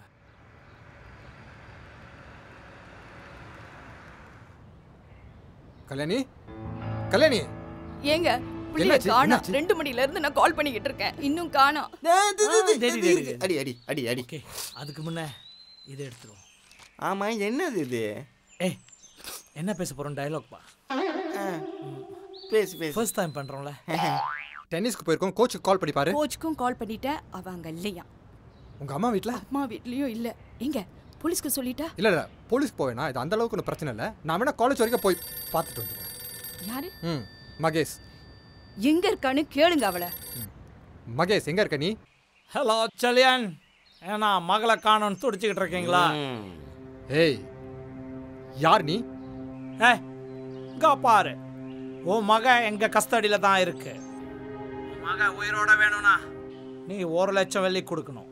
கல்யாணி கல்யாணி ஏங்க புள்ளிய என்னாச்சு? காணோம் என்னாச்சு? ரெண்டு மணில இருந்து நான் கால் பண்ணிக்கிட்டு இருக்கேன் இன்னும் காணோம் அடி அடி அடி அடி ஓகே அதுக்கு முன்ன இதை எடுத்துருவோம் ஆமா என்னது இது ஏய் என்ன பேச போறோம் டயலாக் பா பேசு பேசு ஃபர்ஸ்ட் டைம் பண்றோம்ல டென்னிஸ்க்கு போயிருக்கோம் கோச்சுக்கு கால் பண்ணி பாரு கோச்சுக்கும் கால் பண்ணிட்டேன் அவ அங்க இல்லையா உங்க அம்மா வீட்ல அம்மா வீட்லயும் இல்ல எங்க போலீஸ்க்கு சொல்லிட்டா இல்ல இல்ல போலீஸ்க்கு போவேனா இது அந்த அளவுக்கு ஒன்றும் பிரச்சனை இல்லை நான் வேணா காலேஜ் வரைக்கும் போய் பார்த்துட்டு வந்துடுறேன் யாரு ம் மகேஷ் எங்க இருக்கான்னு கேளுங்க அவளை மகேஷ் எங்க இருக்க நீ ஹலோ சலியன் ஏன்னா மகளை காணோன்னு துடிச்சுக்கிட்டு இருக்கீங்களா ஏய் யார் நீ ஏ இங்க பாரு உன் மக எங்க கஸ்டடியில தான் இருக்கு உன் மக உயிரோட வேணும்னா நீ ஒரு லட்சம் வெள்ளி கொடுக்கணும்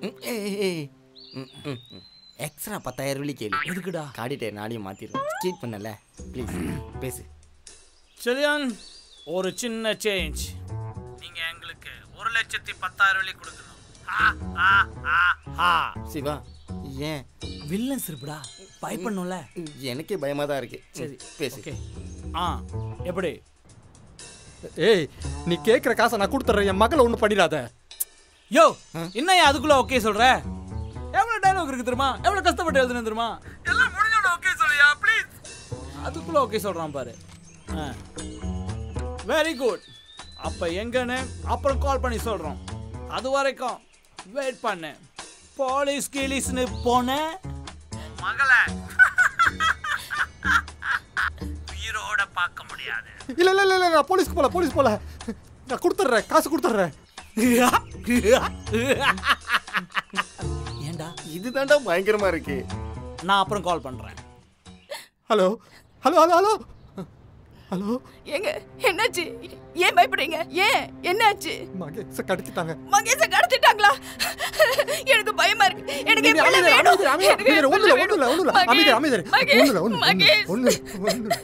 எக்ஸ்ட்ரா பத்தாயிரம் வெள்ளி கேளு எதுக்குடா காடிட்டே நாடியும் மாத்திரும் ஸ்கீட் பண்ணல ப்ளீஸ் பேசு செலியான் ஒரு சின்ன சேஞ்ச் நீங்க எங்களுக்கு ஒரு லட்சத்தி பத்தாயிரம் வெள்ளி கொடுக்கணும் ஆ, ஆ, ஆ, ஆ. சிவா ஏன் வில்லன் சிரிப்புடா பயப்படணும்ல எனக்கே பயமா தான் இருக்கு சரி பேசு ஓகே ஆ எப்படி ஏய் நீ கேட்குற காசை நான் கொடுத்துட்றேன் என் மகளை ஒன்றும் பண்ணிடாத யோ என்னையா அதுக்குள்ள ஓகே சொல்ற எவ்வளவு டைலாக் இருக்கு தெரியுமா எவ்வளவு கஷ்டப்பட்டு எழுதுனேன் தெரியுமா எல்லாம் முடிஞ்சோட ஓகே சொல்லியா ப்ளீஸ் அதுக்குள்ள ஓகே சொல்றான் பாரு வெரி குட் அப்ப எங்கன்னு அப்புறம் கால் பண்ணி சொல்றோம் அது வரைக்கும் வெயிட் பண்ணு போலீஸ் கீலீஸ்னு போன மகளை உயிரோட பார்க்க முடியாது இல்லை இல்லை இல்லை நான் போலீஸ்க்கு போல போலீஸ் போல நான் கொடுத்துட்றேன் காசு கொடுத்துட்றேன் ஏண்டா இதுதான்டா பயங்கரமா இருக்கு நான் அப்புறம் கால் பண்றேன் hello hello hello hello hello ஏங்க என்னாச்சு ஏன் பயப்படுறீங்க ஏன் என்னாச்சு மகேஷை கடத்திட்டாங்க மகேஷ கடத்திட்டாங்களா எனக்கு பயமா இருக்கு எனக்கு என் பிள்ளை அமைதியா, வேணும் அமைதியா, எனக்கு அமைதியா, என் ஒண்ணுல, பிள்ளை ஒண்ணுல, ஒண்ணுல, வேணும். அமைதியா, மகேஷ், அமைதியா, மகேஷ், ஒண்ணுல, ஒண்ணுல, மகேஷ். ஒண்ணுல, ஒண்ணுல.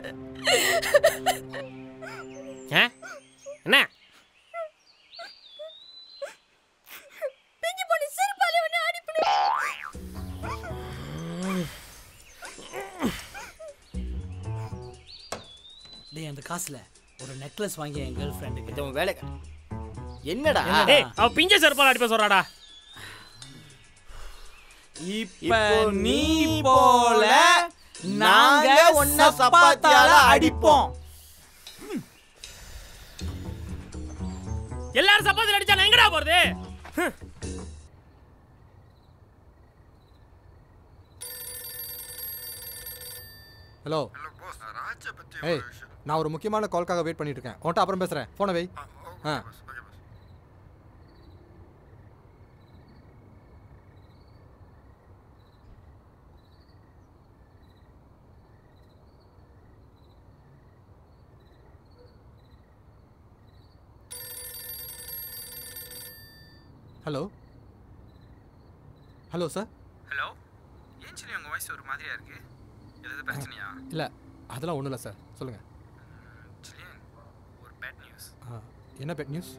என்ன பிஞ்சு பொண்ணு செருப்பாலே உன்னை அடிப்படு. டேய் அந்த காசுல ஒரு நெக்லஸ் வாங்கி என் கேர்ள் ஃப்ரெண்டுக்கு இது உன் வேலை என்னடா டேய் அவ பிஞ்ச செருப்பால அடிப்ப சொல்றாடா இப்ப நீ போல நாங்க ஒன்ன சப்பாத்தால அடிப்போம் எல்லாரும் சப்பாத்துல அடிச்சா நான் எங்கடா போறது ஹம். ஹலோ ஏய் நான் ஒரு முக்கியமான கால்க்காக வெயிட் பண்ணிட்டு இருக்கேன் உன்ட்ட அப்புறம் பேசுறேன் போனை வை ஆ ஹலோ ஹலோ சார் ஹலோ ஏன் சொல்லி உங்கள் வாய்ஸ் ஒரு மாதிரியா இருக்கு ஏதாவது பிரச்சனையா இல்லை அதெல்லாம் ஒன்றும் இல்லை சார் சொல்லுங்கள் சிலியன் ஒரு பேட் நியூஸ் என்ன பெட் நியூஸ்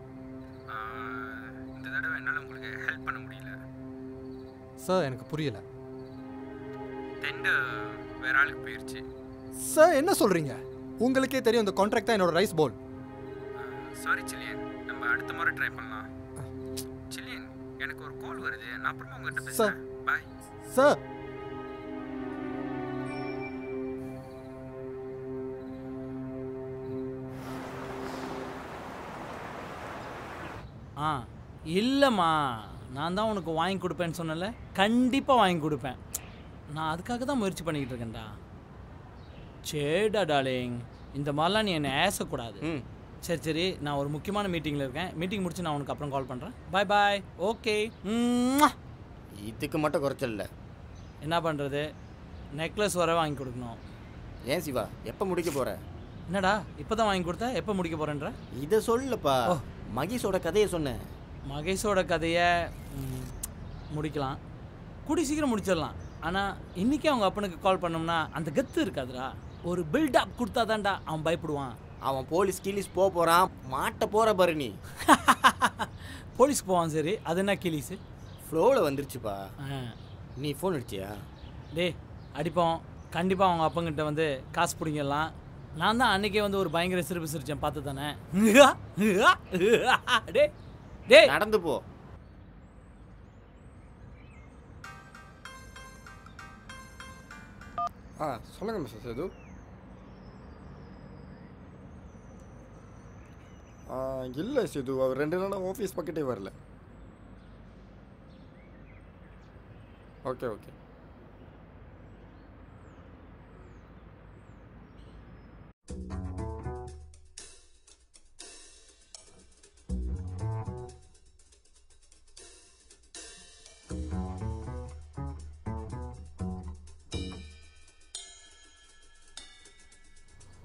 இந்த தடவை என்னால் உங்களுக்கு ஹெல்ப் பண்ண முடியல சார் எனக்கு புரியல டெண்டர் வேற ஆளுக்கு போயிடுச்சு சார் என்ன சொல்கிறீங்க உங்களுக்கே தெரியும் இந்த கான்ட்ராக்ட் தான் என்னோட ரைஸ் பால் சாரி சிலியன் நம்ம அடுத்த முறை ட்ரை பண்ணலாம் சிலியன் எனக்கு ஒரு கால் வருது நான் அப்புறமா உங்ககிட்ட சார் பேசுறேன் பாய் சார் ஆ இல்லைம்மா நான் தான் உனக்கு வாங்கி கொடுப்பேன்னு சொன்னல கண்டிப்பாக வாங்கி கொடுப்பேன் நான் அதுக்காக தான் முயற்சி பண்ணிக்கிட்டு இருக்கேன்டா சரிடா டார்லிங் இந்த மாதிரிலாம் நீ என்னை ஏசக்கூடாது சரி சரி நான் ஒரு முக்கியமான மீட்டிங்கில் இருக்கேன் மீட்டிங் முடிச்சு நான் உனக்கு அப்புறம் கால் பண்ணுறேன் பாய் பாய் ஓகே இதுக்கு மட்டும் குறைச்சல் இல்லை என்ன பண்ணுறது நெக்லஸ் வர வாங்கி கொடுக்கணும் ஏன் சிவா எப்போ முடிக்க போற என்னடா இப்போ தான் வாங்கி கொடுத்த எப்போ முடிக்க போகிறேன்ற இதை சொல்லப்பா மகேஷோட கதையை சொன்னேன் மகேஷோட கதையை ம், முடிக்கலாம் கூடி சீக்கிரம் முடிச்சிடலாம் ஆனால் இன்றைக்கே அவங்க அப்பனுக்கு கால் பண்ணோம்னா அந்த கத்து இருக்காதுடா ஒரு பில்டப் கொடுத்தாதான்டா அவன் பயப்படுவான் அவன் போலீஸ் கீலீஸ் போக போறான் மாட்ட போற பாரு நீ போலீஸ்க்கு போவான் சரி அது என்ன கிளீஸு ஃப்ளோவில் வந்துருச்சுப்பா ஆ. நீ ஃபோன் அடிச்சியா டேய் அடிப்போம் கண்டிப்பாக அவங்க அப்பங்கிட்ட வந்து காசு பிடிங்கிடலாம் நான் தான் அன்னைக்கே வந்து ஒரு பயங்கர சிரிப்பு சிரிச்சேன் பார்த்து தானே டே டேய் நடந்து போ ஆ சொல்லுங்கள் மிஸ்டர் சேது ஆ இல்லை சேது அவர் ரெண்டு நாளாக ஆஃபீஸ் பக்கெட்டே வரல ஓகே ஓகே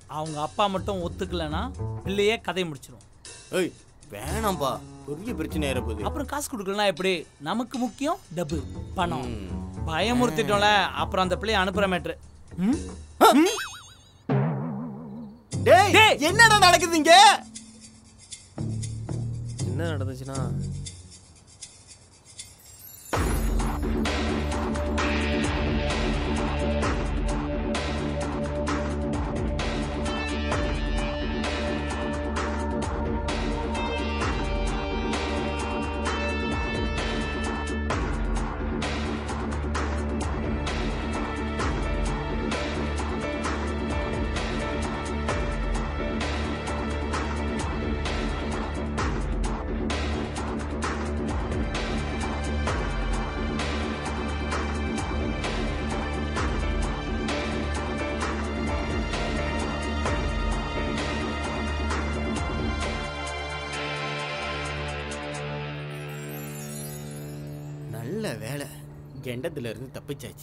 அவங்க அப்பா மட்டும் ஒத்துக்கலைன்னா பிள்ளையே கதை முடிச்சிடும் ஏய் வேணாம்ப்பா பெரிய பிரச்சனை ஏறப்போகுது அப்புறம் காசு கொடுக்கலாம் எப்படி நமக்கு முக்கியம் டபு பணம் பயமுறுத்திட்டோம்ல அப்புறம் அந்த பிள்ளைய அனுப்புற மேட்ரு டேய் என்னடா நடக்குது இங்க என்ன நடந்துச்சுன்னா நல்ல வேலை கெண்டத்துல இருந்து தப்பிச்சாச்சு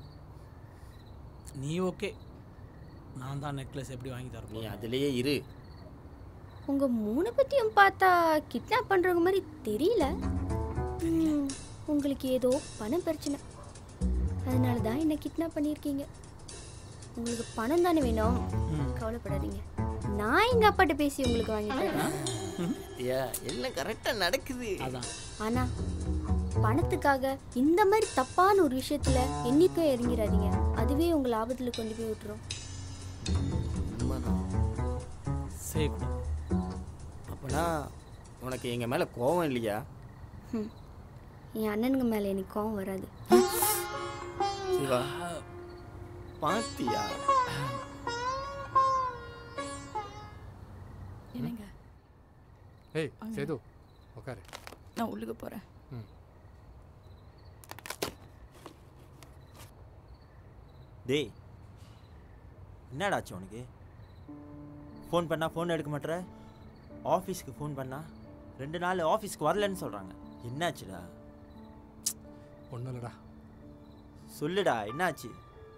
நீ ஓகே நான் தான் நெக்லஸ் எப்படி வாங்கி தரேன் நீ அதுலயே இரு உங்க மூணு பத்தியும் பார்த்தா கிட்னாப் பண்றவங்க மாதிரி தெரியல ம், உங்களுக்கு ஏதோ பணம் பிரச்சனை அதனால தான் என்ன கிட்னாப் பண்ணியிருக்கீங்க உங்களுக்கு பணம் தானே வேணும் கவலைப்படாதீங்க நான் எங்க அப்பாட்ட பேசி உங்களுக்கு வாங்கி தரேன் ஐயா எல்லாம் கரெக்டா நடக்குது அதான் ஆனா பணத்துக்காக இந்த மாதிரி தப்பான ஒரு விஷயத்துல என்னைக்கும் இறங்கிடாதீங்க அதுவே உங்களை ஆபத்துல கொண்டு போய் விட்டுரும் உண்மைதான் சரி அப்பனா உனக்கு எங்க மேல கோவம் இல்லையா ம். என் அண்ணனுங்க மேல எனக்கு கோவம் வராது சிவா பாத்தியா என்னங்க ஏய் சேது உட்காரு நான் உள்ளுக்கு போறேன் ம் டேய் என்னடாச்சு உனக்கு ஃபோன் பண்ணால் ஃபோன் எடுக்க மாட்டேற ஆஃபீஸ்க்கு ஃபோன் பண்ணா ரெண்டு நாள் ஆஃபீஸ்க்கு வரலன்னு சொல்கிறாங்க என்னாச்சுடா ஒன்றும் இல்லைடா சொல்லுடா என்னாச்சு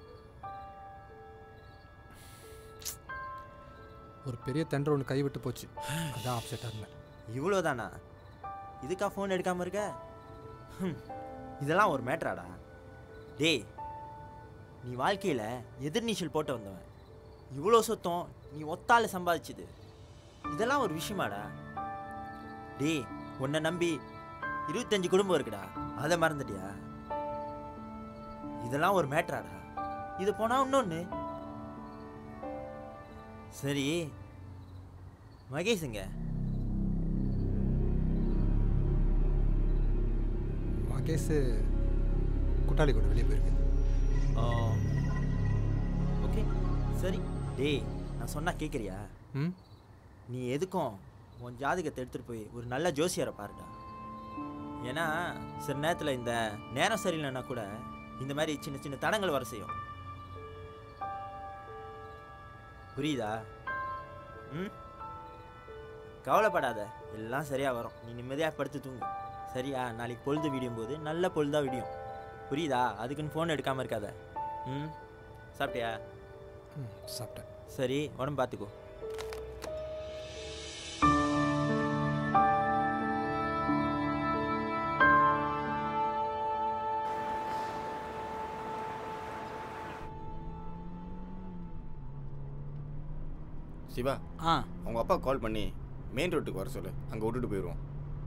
ஒரு பெரிய தெண்டர் ஒன்று கைவிட்டு போச்சு அதான் அப்செட்டாக இருந்தேன் இவ்வளோதானா இதுக்கா ஃபோன் எடுக்காமல் இருக்க ஹம், இதெல்லாம் ஒரு மேட்ராடா டேய் நீ வாழ்க்கையில் எதிர்நீச்சல் போட்டு வந்தவன் இவ்வளோ சொத்தம் நீ ஒத்தால சம்பாதிச்சது இதெல்லாம் ஒரு விஷயமாடா டேய் உன்னை நம்பி இருபத்தஞ்சு குடும்பம் இருக்குடா அதை மறந்துட்டியா இதெல்லாம் ஒரு மேட்ராடா இது போனால் இன்னொன்று சரி மகேஷுங்க மகேஷ் குட்டாளி கூட வெளியே போயிருக்கு ஓகே சரி டேய் நான் சொன்னா கேட்குறியா ம் நீ எதுக்கும் உன் ஜாதகத்தை எடுத்துகிட்டு போய் ஒரு நல்ல ஜோசியரை பாருடா ஏன்னா சில நேரத்தில் இந்த நேரம் சரியில்லைன்னா கூட இந்த மாதிரி சின்ன சின்ன தடங்கள் வர செய்யும் புரியுதா ம் கவலைப்படாத எல்லாம் சரியாக வரும் நீ நிம்மதியாக படுத்து தூங்கு சரியா நாளைக்கு பொழுது விடியும் போது நல்ல பொழுதாக விடியும் புரியுதா அதுக்குன்னு ஃபோன் எடுக்காமல் இருக்காத ம் சாப்பிட்டியா ம் சாப்பிட்டேன் சரி உடம்பு பார்த்துக்கோ சிவா ஆ அவங்க அப்பா கால் பண்ணி மெயின் ரோட்டுக்கு வர சொல்லு அங்கே விட்டுட்டு போயிடுவோம்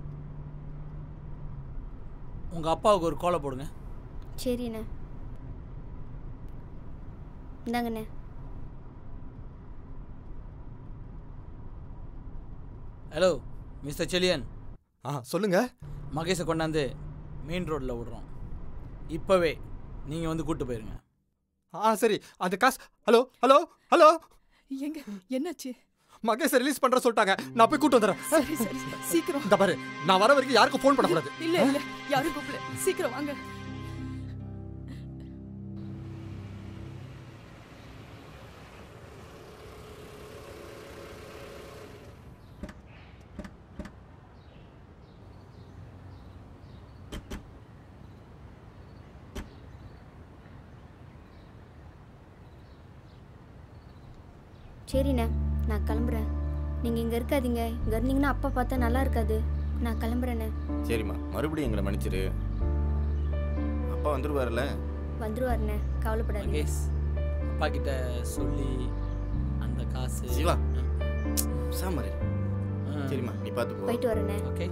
உங்கள் அப்பாவுக்கு ஒரு கோலை போடுங்க சரிண்ணே இந்தாங்கண்ணே ஹலோ மிஸ்டர் செலியன் ஆ சொல்லுங்க மகேஷை கொண்டாந்து மெயின் ரோட்டில் விடுறோம் இப்போவே நீங்கள் வந்து கூட்டு போயிருங்க ஆ சரி அந்த காசு ஹலோ ஹலோ ஹலோ எங்க என்னாச்சு மகேஷை ரிலீஸ் பண்ற சொல்லிட்டாங்க நான் போய் கூட்டு வந்துடுறேன் சரி சரி சீக்கிரம் இந்த பாரு நான் வர வரைக்கும் யாருக்கும் ஃபோன் பண்ணக்கூடாது இல்ல இல்ல யாரும் கூப்பிடல சீக்கிரம் வாங்க சரிண்ணே நான் கிளம்புறேன் நீங்கள் இங்கே இருக்காதீங்க இங்கே இருந்தீங்கன்னா அப்பா பார்த்தா நல்லா இருக்காது நான் கிளம்புறேண்ணே சரிம்மா மறுபடியும் எங்களை மன்னிச்சிரு அப்பா வந்துருவார்ல வந்துருவாருண்ணே கவலைப்படாதீங்க மகேஷ் அப்பா கிட்ட சொல்லி அந்த காசு சிவா சாமரி சரிம்மா நீ பார்த்து போ போயிட்டு வரேண்ணே ஓகே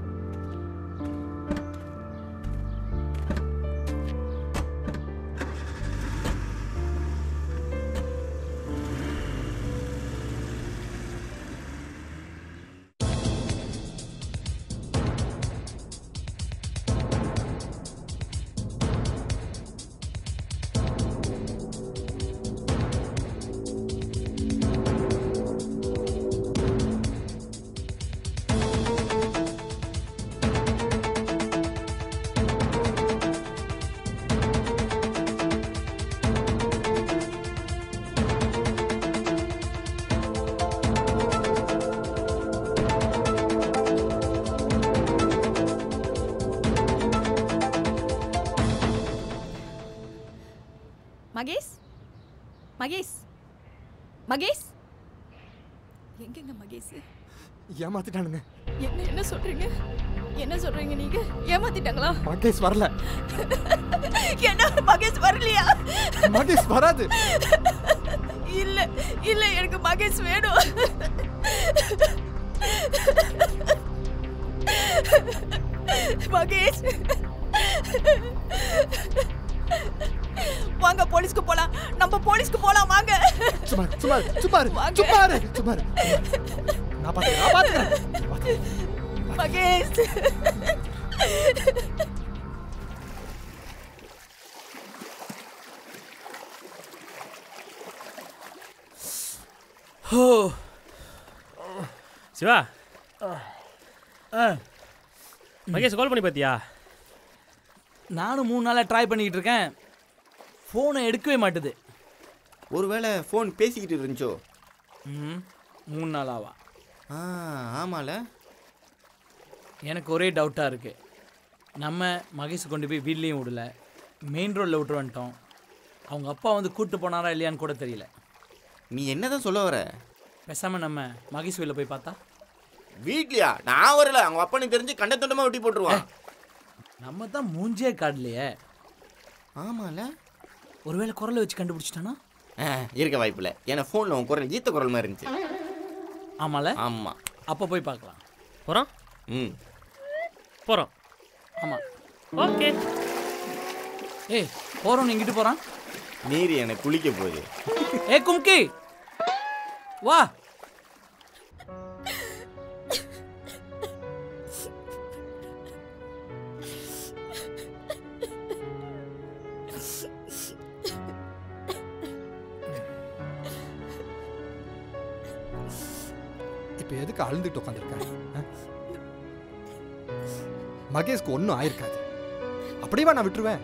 மகேஷ் மகேஷ் மகேஷ் எங்கங்க மகேஷ் ஏமாத்திட்டானுங்க என்ன என்ன சொல்றீங்க என்ன சொல்றீங்க நீங்க ஏமாத்திட்டாங்களா மகேஷ் வரல என்ன மகேஷ் வரலையா மகேஷ் வராது இல்ல இல்ல எனக்கு மகேஷ் வேணும் மகேஷ் வாங்க போலீஸ்க்கு போலாம் நம்ம போலீஸ்க்கு போலாம் வாங்க சும்மா சும்மா சும்மா இரு, வாங்க. சும்மா இரு, சும்மா இரு. நான் பாத்துக்கிறேன் நான் பாத்துக்கிறேன் மகேஷ் ஹோ சிவா மகேஷ் கால் பண்ணி பார்த்தியா நானும் மூணு நாளாக ட்ரை பண்ணிக்கிட்டு இருக்கேன் ஃபோனை எடுக்கவே மாட்டுது ஒருவேளை ஃபோன் பேசிக்கிட்டு இருந்துச்சோ ம் மூணு நாளாவா ஆ ஆமால எனக்கு ஒரே டவுட்டாக இருக்குது நம்ம மகேஷ் கொண்டு போய் வீட்லேயும் விடல மெயின் ரோட்டில் விட்டு வந்துட்டோம் அவங்க அப்பா வந்து கூட்டு போனாரா இல்லையான்னு கூட தெரியல நீ என்னதான் சொல்ல வர பேசாமல் நம்ம மகேஷ் வீட்டில் போய் பார்த்தா வீட்லயா நான் வரல அவங்க அப்பனுக்கு தெரிஞ்சு கண்ட துண்டமா வெட்டி போட்டுருவான் நம்ம தான் மூஞ்சே காடலையே ஆமால ஒருவேளை குரலை வச்சு கண்டுபிடிச்சிட்டானா ஆ, இருக்க வாய்ப்பில்லை ஏன்னா ஃபோனில் உன் குரல் ஈத்த குரல் மாதிரி இருந்துச்சு ஆமால ஆமாம் அப்போ போய் பார்க்கலாம் போகிறோம் ம் போகிறோம் ஆமாம் ஓகே ஏய் போகிறோம் இங்கிட்டு போகிறான் நீர் எனக்கு குளிக்க போகுது ஏ கும்கி வா இப்போ எதுக்கு அழுந்துட்டு உட்காந்துருக்க மகேஷ்க்கு ஒன்றும் ஆயிருக்காது அப்படியே நான் விட்டுருவேன்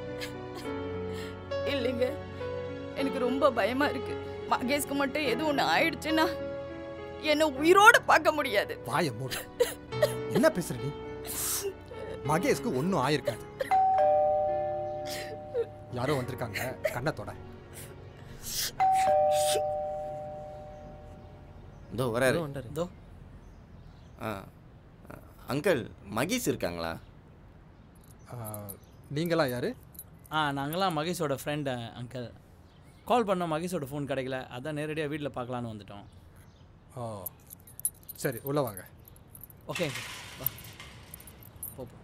இல்லைங்க எனக்கு ரொம்ப பயமா இருக்கு மகேஷ்க்கு மட்டும் எது ஒன்று ஆயிடுச்சுன்னா என்ன உயிரோட பார்க்க முடியாது வாயை மூடு என்ன பேசுற நீ மகேஷ்க்கு ஒன்றும் ஆயிருக்காது யாரோ வந்திருக்காங்க கண்ணத்தோட இதோ வராரு இதோ ஆ ஆ, அங்கிள் மகேஷ் இருக்காங்களா நீங்களா யாரு ஆ நாங்களாம் மகேஷோட ஃப்ரெண்டு அங்கிள் கால் பண்ணோம் மகேஷோட ஃபோன் கிடைக்கல அதான் நேரடியாக வீட்டில் பார்க்கலான்னு வந்துட்டோம் ஓ சரி உள்ள வாங்க ஓகே வா போ போ.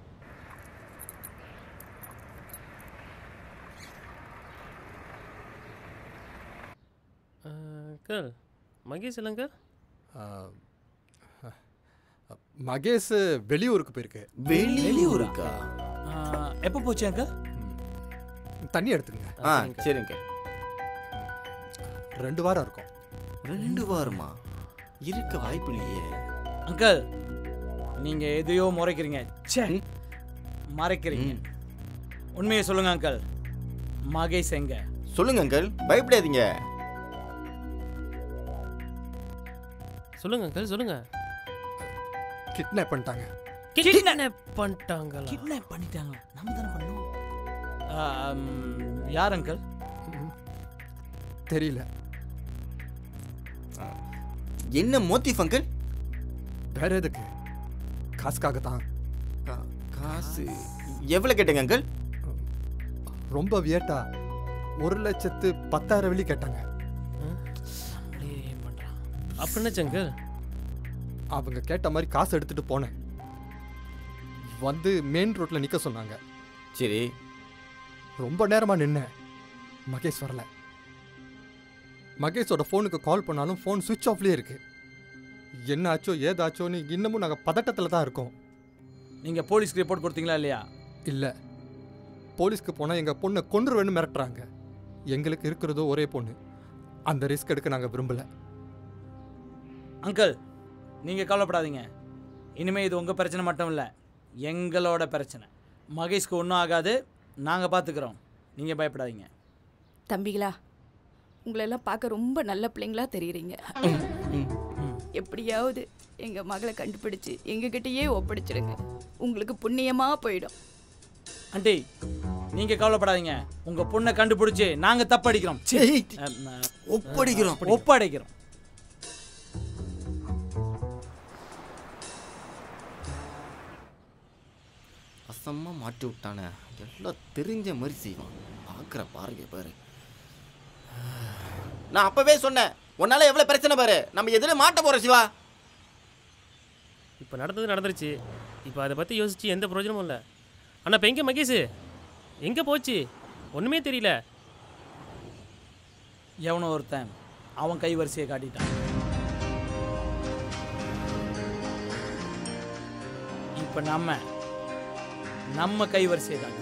அங்கிள் மகேஷ் இல்லைங்க ஆ, மகேஷ் வெளியூருக்கு போயிருக்கு வெளியூருக்கா ஆ, எப்போ போச்சு அங்கிள் தண்ணி எடுத்துக்கங்க ஆ சரிங்க ரெண்டு வாரம் இருக்கும் ரெண்டு வாரமா இருக்க வாய்ப்பு இல்லையே அங்கிள் நீங்கள் எதையோ முறைக்கிறீங்க ச்சே மறைக்கிறீங்க உண்மையை சொல்லுங்க அங்கிள் மகேஷ் எங்க சொல்லுங்க அங்கிள் பயப்படாதீங்க சொல்லுங்க அங்கிள் சொல்லுங்க கிட்னாப் பண்ணிட்டாங்க கிட்னாப் பண்ணிட்டாங்களா கிட்னாப் பண்ணிட்டாங்களா நம்ம தானே பண்ணோம் ஆ, ம், யார் அங்கிள் தெரியல என்ன மோத்திஃப் அங்கிள் வேற எதுக்கு காசுக்காக தான் காசு எவ்வளவு கேட்டீங்க அங்கிள் ரொம்ப வியட்டா ஒரு லட்சத்து பத்தாயிரம் வெள்ளி கேட்டாங்க அப்ப என்ன சங்கர் அவங்க கேட்ட மாதிரி காசு எடுத்துட்டு போனேன் வந்து மெயின் ரோட்ல நிக்க சொன்னாங்க சரி ரொம்ப நேரமா நின்னேன் மகேஷ் வரல மகேஷோட ஃபோனுக்கு கால் பண்ணாலும் ஃபோன் சுவிட்ச் ஆஃப்லயே இருக்கு என்ன ஆச்சோ ஏதாச்சோன்னு இன்னமும் நாங்கள் பதட்டத்தில் தான் இருக்கோம் நீங்கள் போலீஸ்க்கு ரிப்போர்ட் கொடுத்தீங்களா இல்லையா இல்லை போலீஸ்க்கு போனால் எங்கள் பொண்ணை கொன்றுவேன்னு மிரட்டுறாங்க எங்களுக்கு இருக்கிறதோ ஒரே பொண்ணு அந்த ரிஸ்க் எடுக்க நாங்கள் விரும்பலை அங்கிள் நீங்கள் கவலைப்படாதீங்க இனிமேல் இது உங்கள் பிரச்சனை மட்டும் இல்லை எங்களோட பிரச்சனை மகேஷ்க்கு ஒன்றும் ஆகாது நாங்கள் பார்த்துக்குறோம் நீங்கள் பயப்படாதீங்க தம்பிகளா உங்களெல்லாம் பார்க்க ரொம்ப நல்ல பிள்ளைங்களா தெரியுறீங்க எப்படியாவது எங்க மகளை கண்டுபிடிச்சு எங்ககிட்டயே ஒப்படைச்சிடுங்க உங்களுக்கு புண்ணியமா போயிடும் ஆண்டி நீங்கள் கவலைப்படாதீங்க உங்கள் பொண்ணை கண்டுபிடிச்சி நாங்கள் தப்படிக்கிறோம் ச்சீ. அஹ், நான் ஒப்படைக்கிறோம். ஒப்படைக்கிறோம் அசமா மாட்டி விட்டானே எல்லாம் தெரிஞ்ச மாதிரி செய்வான் பார்க்குற பாருங்க பாரு நான் அப்பவே சொன்னேன் உன்னால எவ்வளவு பிரச்சனை பாரு நம்ம எதுல மாட்ட போறோம் சிவா இப்போ நடந்தது நடந்துருச்சு இப்போ அதை பற்றி யோசிச்சு எந்த பிரயோஜனமும் இல்லை ஆனால் இப்போ எங்கே மகேஷ் எங்கே போச்சு ஒன்றுமே தெரியல எவனோ ஒருத்தன் அவன் கை வரிசையை காட்டிட்டான் இப்போ நம்ம நம்ம கை வரிசையை காட்டணும்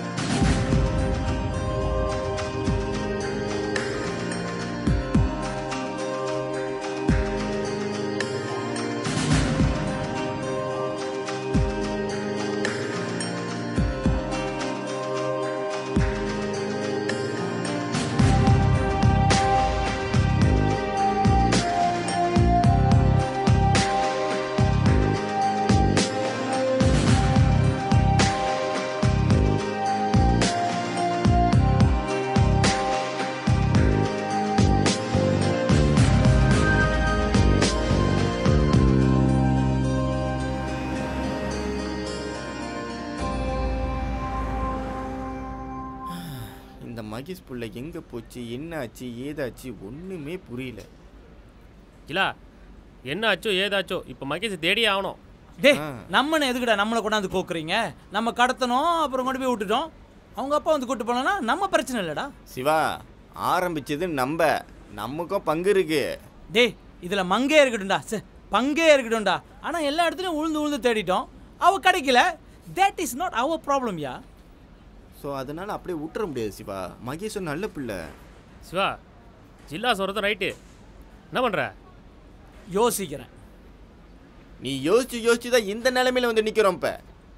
இந்த மகேஷ் புள்ள எங்க போச்சு என்ன ஆச்சு ஏதாச்சு ஒண்ணுமே புரியல இல்லா என்ன ஆச்சோ ஏதாச்சோ இப்போ மகேஷ் தேடியே ஆகணும் டேய் நம்மனை எதுக்குடா நம்மளை கொண்டாந்து கோக்குறீங்க நம்ம கடத்தணும் அப்புறம் கொண்டு போய் விட்டுட்டோம் அவங்க அப்பா வந்து கூட்டு போனா நம்ம பிரச்சனை இல்லைடா சிவா ஆரம்பிச்சது நம்ம நமக்கும் பங்கு இருக்கு டேய் இதில் மங்கே இருக்கட்டும்டா சே பங்கே இருக்கட்டும்டா ஆனால் எல்லா இடத்துலையும் உழுந்து உழுந்து தேடிட்டோம் அவ கிடைக்கல that is not our problem yeah so அதனால அப்படியே விட்டுற முடியாது சிவா மகேஷ் ஒரு நல்ல பிள்ளை சிவா ஜில்லா சொல்கிறது ரைட்டு என்ன பண்ணுற யோசிக்கிறேன் நீ யோசிச்சு யோசிச்சு தான் இந்த நிலைமையில வந்து நிக்கிறோம் இப்ப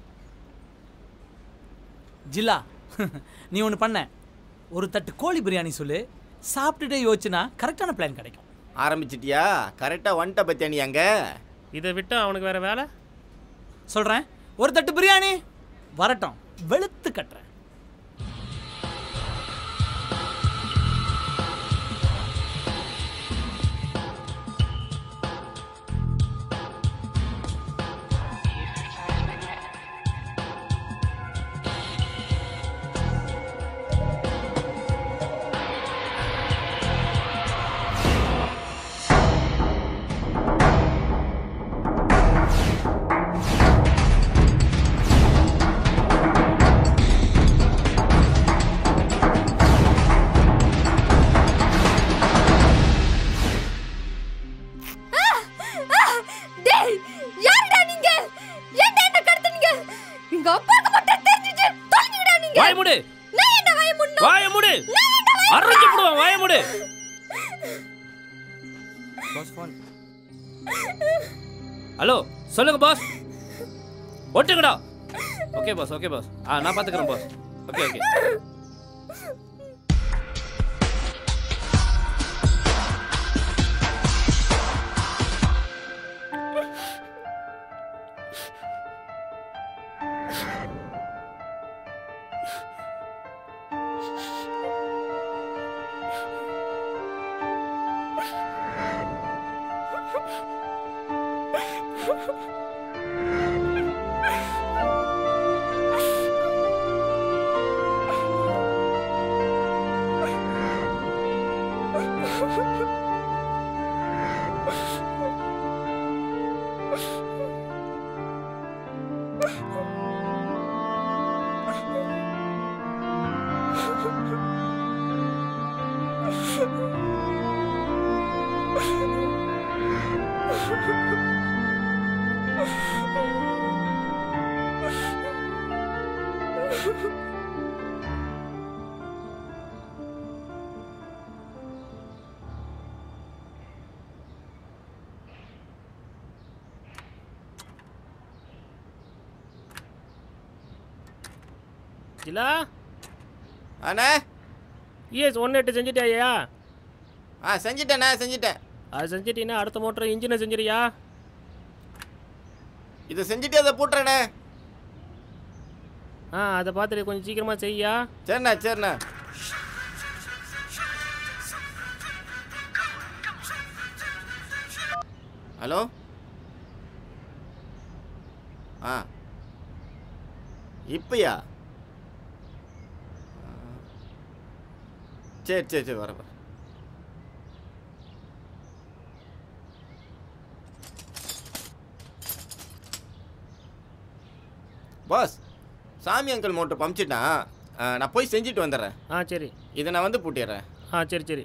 ஜில்லா நீ ஒன்று பண்ண ஒரு தட்டு கோழி பிரியாணி சொல்லு சாப்பிட்டுட்டே யோசிச்சுனா கரெக்டான பிளான் கிடைக்கும் ஆரம்பிச்சிட்டியா கரெக்டா வந்துட்ட பத்தியா நீ அங்க இதை விட்டா அவனுக்கு வேற வேலை சொல்கிறேன் ஒரு தட்டு பிரியாணி வரட்டும் வெளுத்து கட்டுறேன் டேய் யாருடா நீங்க ஏன்டா என்ன கடத்துனீங்க எங்க அப்பாக்கு மட்டும் தெரிஞ்சிச்சு தொலைஞ்சுடா நீங்க வாய மூடு நான் என்ன வாய முன்னோம் வாய மூடு அரைஞ்சு போடுவான் வாய மூடு பாஸ் ஃபோன் ஹலோ சொல்லுங்க பாஸ் ஒட்டுங்கடா ஓகே பாஸ் ஓகே பாஸ் ஆ நான் பார்த்துக்கிறேன் பாஸ் ஓகே ஓகே ஜிலா அண்ணே இஎஸ் ஒன்று எட்டு செஞ்சுட்டியா ஆ செஞ்சிட்டேண்ணே செஞ்சிட்டேன் அது செஞ்சிட்டீங்கன்னா அடுத்த மோட்டர் இன்ஜினை செஞ்சிரியா இதை செஞ்சுட்டு அதை போட்டுறேண்ணே ஆ அதை பார்த்துட்டு கொஞ்சம் சீக்கிரமாக செய்யா சரிண்ணே சரிண்ணே ஹலோ ஆ இப்பயா சரி சரி சரி வரேன் வரேன் பாஸ் சாமி அங்கிள் மோட்டர் பம்பிச்சிட்டான் ஆ, நான் போய் செஞ்சுட்டு வந்துடுறேன் ஆ சரி இதை நான் வந்து பூட்டிடுறேன் ஆ சரி சரி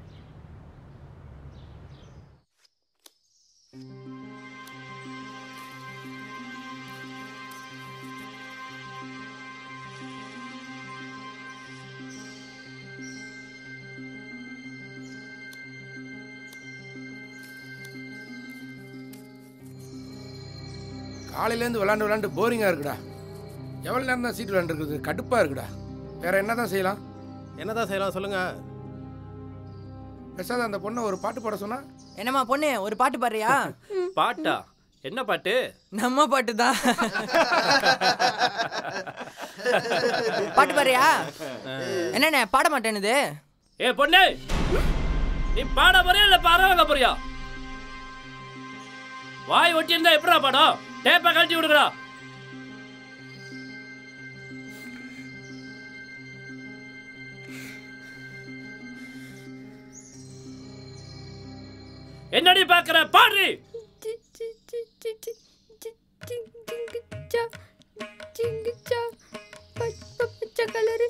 காலையிலேருந்து விளாண்டு விளாண்டு போரிங்காக இருக்குடா எவ்வளோ நேரம் தான் சீட் விளாண்டுருக்குது கடுப்பாக இருக்குடா வேற என்ன தான் செய்யலாம் என்னதான் செய்யலாம் சொல்லுங்க பெசாத அந்த பொண்ணை ஒரு பாட்டு பாட சொன்னா என்னம்மா பொண்ணு ஒரு பாட்டு பாடுறியா பாட்டா என்ன பாட்டு நம்ம பாட்டு தான் பாட்டு பாடுறியா என்னண்ணே பாட மாட்டேனுது ஏ பொண்ணு நீ பாட போறியா இல்ல பாட வாங்க போறியா வாய் ஒட்டி இருந்தா எப்படா பாடம் டேப்பை கழட்டி விடுறா என்னடி பாக்குற பாடுறி பச்சை கலரு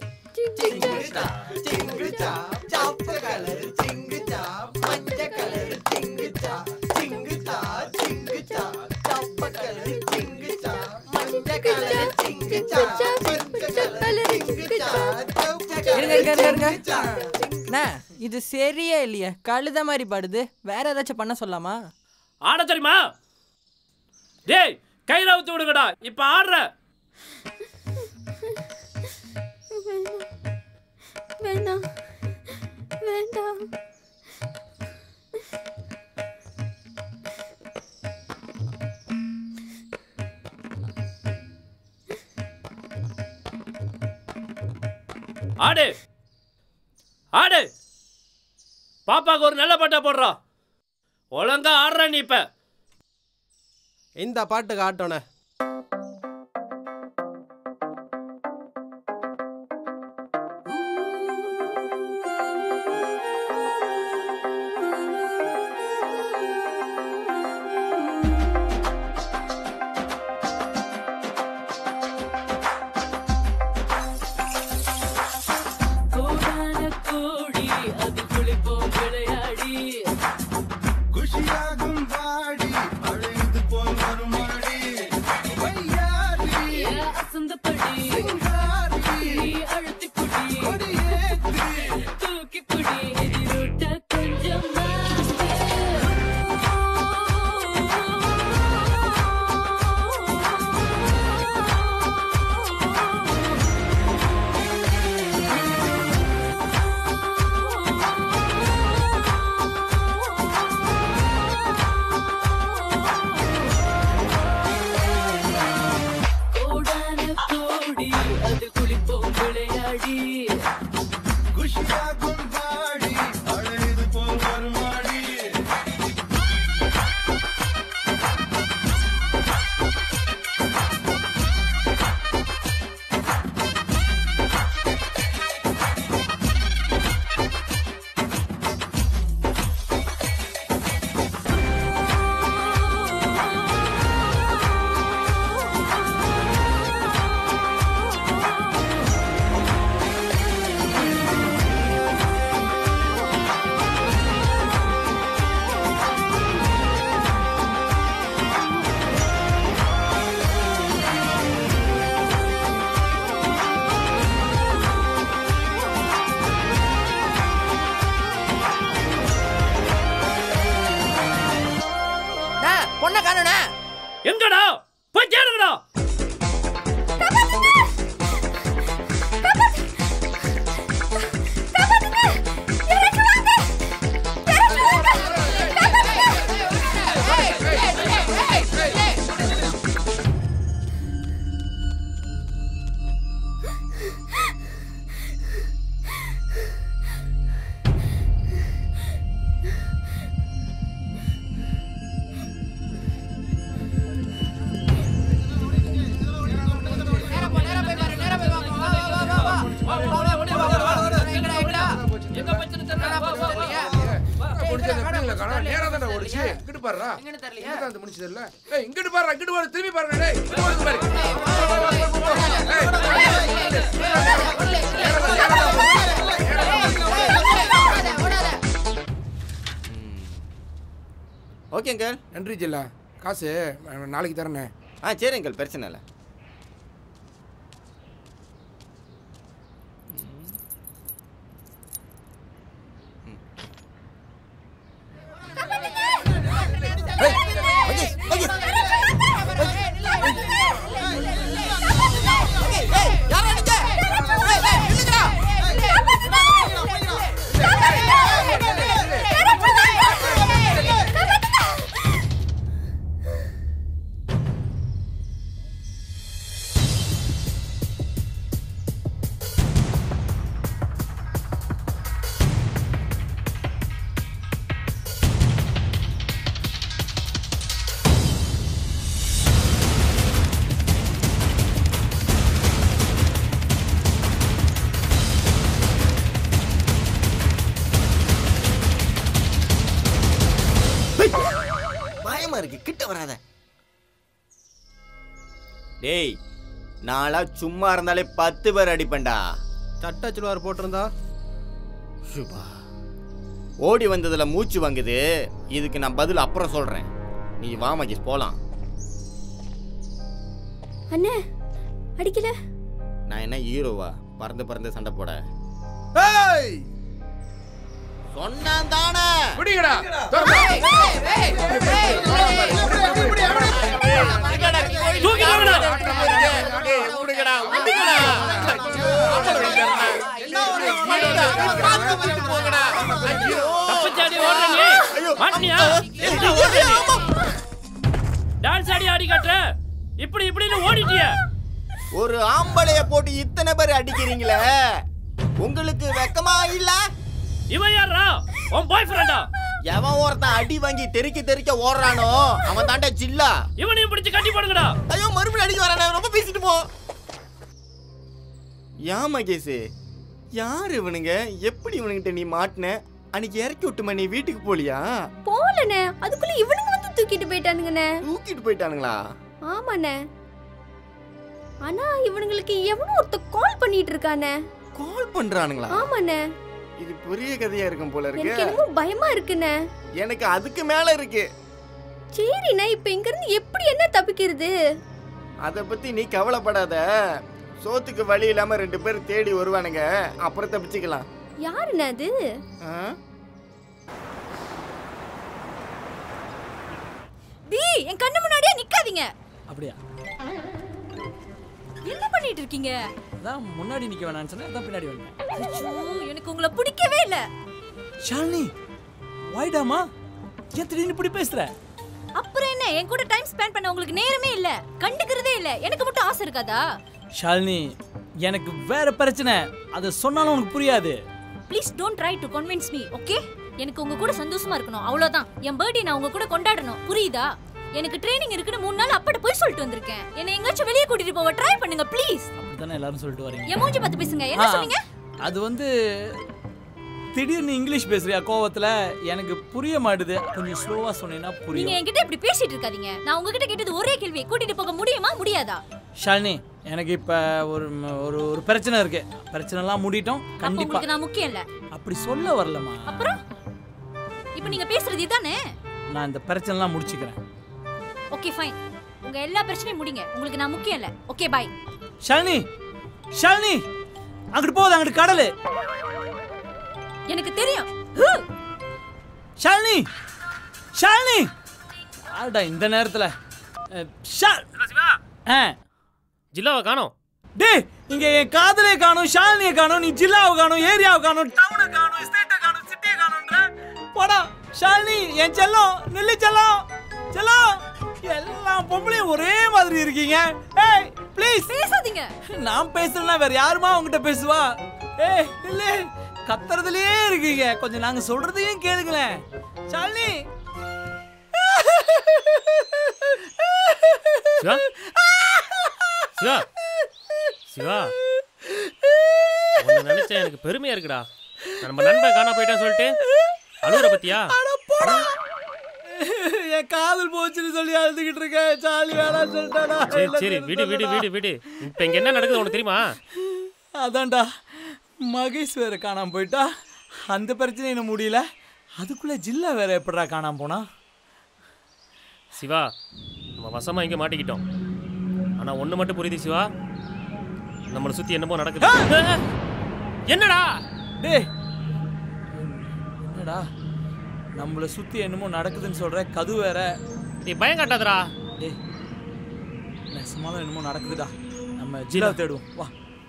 இருங்க இருங்க இருங்க இருங்க அண்ணா இது சரியே இல்லையே கழுத மாதிரி பாடுது வேற ஏதாச்சும் பண்ண சொல்லாமா ஆட தெரியுமா டேய் கையில ஊத்தி விடுங்கடா இப்ப ஆடுற வேணாம் வேண்டாம் ஆடு ஆடு பாப்பாக்கு ஒரு நல்ல பாட்டா போடுறா ஒழுங்கா ஆடுற நீ இப்ப இந்த பாட்டுக்கு ஆட்டோண்ணே கோடான கோடி அது குளிப்போம் விளையாடி குஷியாகும் வாடி அழைத்து போல் வருமாடி வையாடி அசந்தப்படி நீ அழுத்தி குடி தூக்கி குடி எதிரூட்ட கொஞ்சம் கோடான கோடி அது குளிப்போம் விளையாடி குஷியாகும் வாடி அழைத்து போல் வருமாடி ஆ எங்கடா போய் தேடுங்கடா முடிச்சது எப்படிங்களா காணோம்? நேரா தானே ஓடுச்சு. இங்கிட்டு பாருடா. இங்க தான் அது முடிச்சது இல்ல? ஏய், இங்கிட்டு பாருடா, இங்கிட்டு பாரு, திரும்பி பாருடா, டேய். இங்க வருது பாரு. ஏய், ஓகே அங்கிள் நன்றி ஜில்லா காசு அஹ், நாளைக்கு தரேனே ஆ சரி அங்கிள் பிரச்சனை இல்லை பயமா இருக்கு கிட்ட வராத டேய் நாளா சும்மா இருந்தாலே பத்து பேர் அடிப்பேன்டா சட்டச்சுலுவார் போட்டிருந்தா சுபா ஓடி வந்ததுல மூச்சு வாங்குது இதுக்கு நான் பதில் அப்புறம் சொல்றேன் நீ வா மகேஷ் போலாம் அண்ணே அடிக்கல நான் என்ன ஹீரோவா பறந்து பறந்து சண்டை போட ஏய் சொன்னான் தானே பிடிங்கடா தப்பிச்சாடி ஓடுற நீ மாட்டினியா எதுக்கு ஓடுற நீ டான்ஸ் ஆடி ஆடி காட்டுற இப்படி இப்படின்னு ஓடிட்டிய ஒரு ஆம்பளைய போட்டு இத்தனை பேர் அடிக்கிறீங்களே உங்களுக்கு வெக்கமா இல்ல இவன் யாரா உன் பாய் ஃப்ரெண்டா எவன் ஒருத்தன் அடி வாங்கி தெறிக்க தெறிக்க ஓடுறானோ அவன் தாண்டா ஜில்லா இவனையும் பிடிச்சு கட்டி போடுங்கடா ஐயோ மறுபடியும் அடிக்க வரானே ரொம்ப பேசிட்டு போ ஏன் மகேஷ் யார் இவனுங்க எப்படி இவனுங்கிட்ட நீ மாட்டின அன்னைக்கு இறக்கி விட்டுமா நீ வீட்டுக்கு போலியா போலண்ணே அதுக்குள்ள இவனுங்க வந்து தூக்கிட்டு போயிட்டானுங்கண்ணே தூக்கிட்டு போயிட்டானுங்களா ஆமாண்ணே ஆனா இவனுங்களுக்கு எவனோ ஒருத்த கால் பண்ணிட்டு இருக்கானே கால் பண்றானுங்களா ஆமாண்ணே இது பெரிய கதையா இருக்கும் போல எனக்கு இருக்கு என்னமோ பயமா இருக்குண்ணே எனக்கு அதுக்கு மேல இருக்கு சரிண்ணே இப்ப இங்க இருந்து எப்படி என்ன தப்பிக்கிறது அத பத்தி நீ கவலைப்படாத சோத்துக்கு வழி இல்லாம ரெண்டு பேர் தேடி வருவானுங்க அப்புறம் தப்பிச்சுக்கலாம் யாருண்ணே அது ஆ? டி என் கண்ணு முன்னாடியே நிக்காதீங்க அப்படியா என்ன பண்ணிட்டு இருக்கீங்க அதான் முன்னாடி நிக்க வேணாம்னு சொன்னேன் அதான் பின்னாடி வந்தேன் ஐயோ, எனக்கு உங்களை பிடிக்கவே இல்ல ஷாலினி வாய்டாமா ஏன் திடீர்னு இப்படி பேசுற அப்புறம் என்ன என் கூட டைம் ஸ்பெண்ட் பண்ண உங்களுக்கு நேரமே இல்ல கண்டுக்கிறதே இல்ல எனக்கு மட்டும் ஆசை இருக்காதா ஷாலினி எனக்கு வேற பிரச்சனை அதை சொன்னாலும் உனக்கு புரியாது please don't try to convince me okay எனக்கு உங்க கூட சந்தோஷமா இருக்கணும் அவ்வளவுதான் என் பர்த்டே நான் உங்க கூட கொண்டாடணும் புரியுதா எனக்கு ட்ரைனிங் இருக்குன்னு மூணு நாள் அப்பட போய் சொல்லிட்டு வந்திருக்கேன் என்ன எங்கேயாச்சும் வெளியே கூட்டிட்டு போக ட்ரை பண்ணுங்க ப்ளீஸ் அப்படித்தானே எல்லாரும் சொல்லிட்டு வரீங்க என் மூஞ்சி பார்த்து பேசுங்க என்ன ஆ, சொன்னீங்க அது வந்து திடீர்னு இங்கிலீஷ் பேசுறியா கோவத்துல எனக்கு புரிய மாட்டுது கொஞ்சம் ஸ்லோவா சொன்னீங்கன்னா நீங்க புரியும் என்கிட்ட இப்படி பேசிட்டு இருக்காதீங்க நான் உங்ககிட்ட கேட்டது ஒரே கேள்வி கூட்டிட்டு போக முடியுமா முடியாதா ஷாலினி எனக்கு இப்ப ஒரு ஒரு ஒரு பிரச்சனை இருக்கு பிரச்சனைலாம் முடிட்டோம் அப்ப கண்டிப்பா உங்களுக்கு நான் முக்கியம் இல்ல அப்படி சொல்ல வரலமா அப்புறம் இப்போ நீங்க பேசுறது இதானே நான் இந்த பிரச்சனைலாம் முடிச்சுக்கிறேன் ஓகே ஃபைன் உங்க எல்லா பிரச்சனையும் முடிங்க உங்களுக்கு நான் முக்கியம் இல்ல ஓகே பாய் ஷாலினி ஷாலினி அங்கிட்டு போகுது அங்கிட்டு கடலு எனக்கு தெரியும் ஷாலினி ஷாலினி ஆடா இந்த நேரத்துல ஷால் சிவா ஆ ஜில்லாவை காணோம் டேய் இங்க என் காதலே காணும் ஷாலினியை காணும் நீ ஜில்லாவை காணும் ஏரியாவை காணும் டவுனை காணும் ஸ்டேட்டை காணும் சிட்டியை காணும்ன்ற போடா ஷாலினி என் செல்லம் நெல்லி செல்லம் செல்லம் எல்லாம் பொம்பளையும் ஒரே மாதிரி இருக்கீங்க ஏய் ப்ளீஸ் பேசாதீங்க நான் பேசலனா வேற யாருமா உங்ககிட்ட பேசுவா ஏய் இல்ல கத்துறதுலயே இருக்கீங்க கொஞ்சம் நாங்க சொல்றதையும் கேளுங்களேன் ஷாலினி சிவா சிவா சிவா உன்னை நினைச்சா எனக்கு பெருமையா இருக்குடா நம்ம நண்பன் காணா போயிட்டான்னு சொல்லிட்டு அழுகுற பத்தியா என் காதல் போச்சுன்னு சொல்லி அழுதுகிட்டு இருக்கேன் சாலி வேணாம் சொல்லிட்டானா சரி சரி விடு விடு விடு விடு இப்போ இங்க என்ன நடக்குது உனக்கு தெரியுமா அதான்டா மகேஷ் வேற காணாம போயிட்டா அந்த பிரச்சனை இன்னும் முடியல அதுக்குள்ள ஜில்லா வேற எப்படிடா காணாம போனா சிவா நம்ம வசமா இங்க மாட்டிக்கிட்டோம் ஆனா ஒண்ணு மட்டும் புரியுது சிவா நம்மளை சுத்தி என்னமோ நடக்குது என்னடா டேய் என்னடா நம்மள சுத்தி என்னமோ நடக்குதுன்னு சொல்ற கது வேற நீ பயம் காட்டாதடா டேய் நெசமாலும் என்னமோ நடக்குதுடா நம்ம ஜில்லா தேடுவோம் வா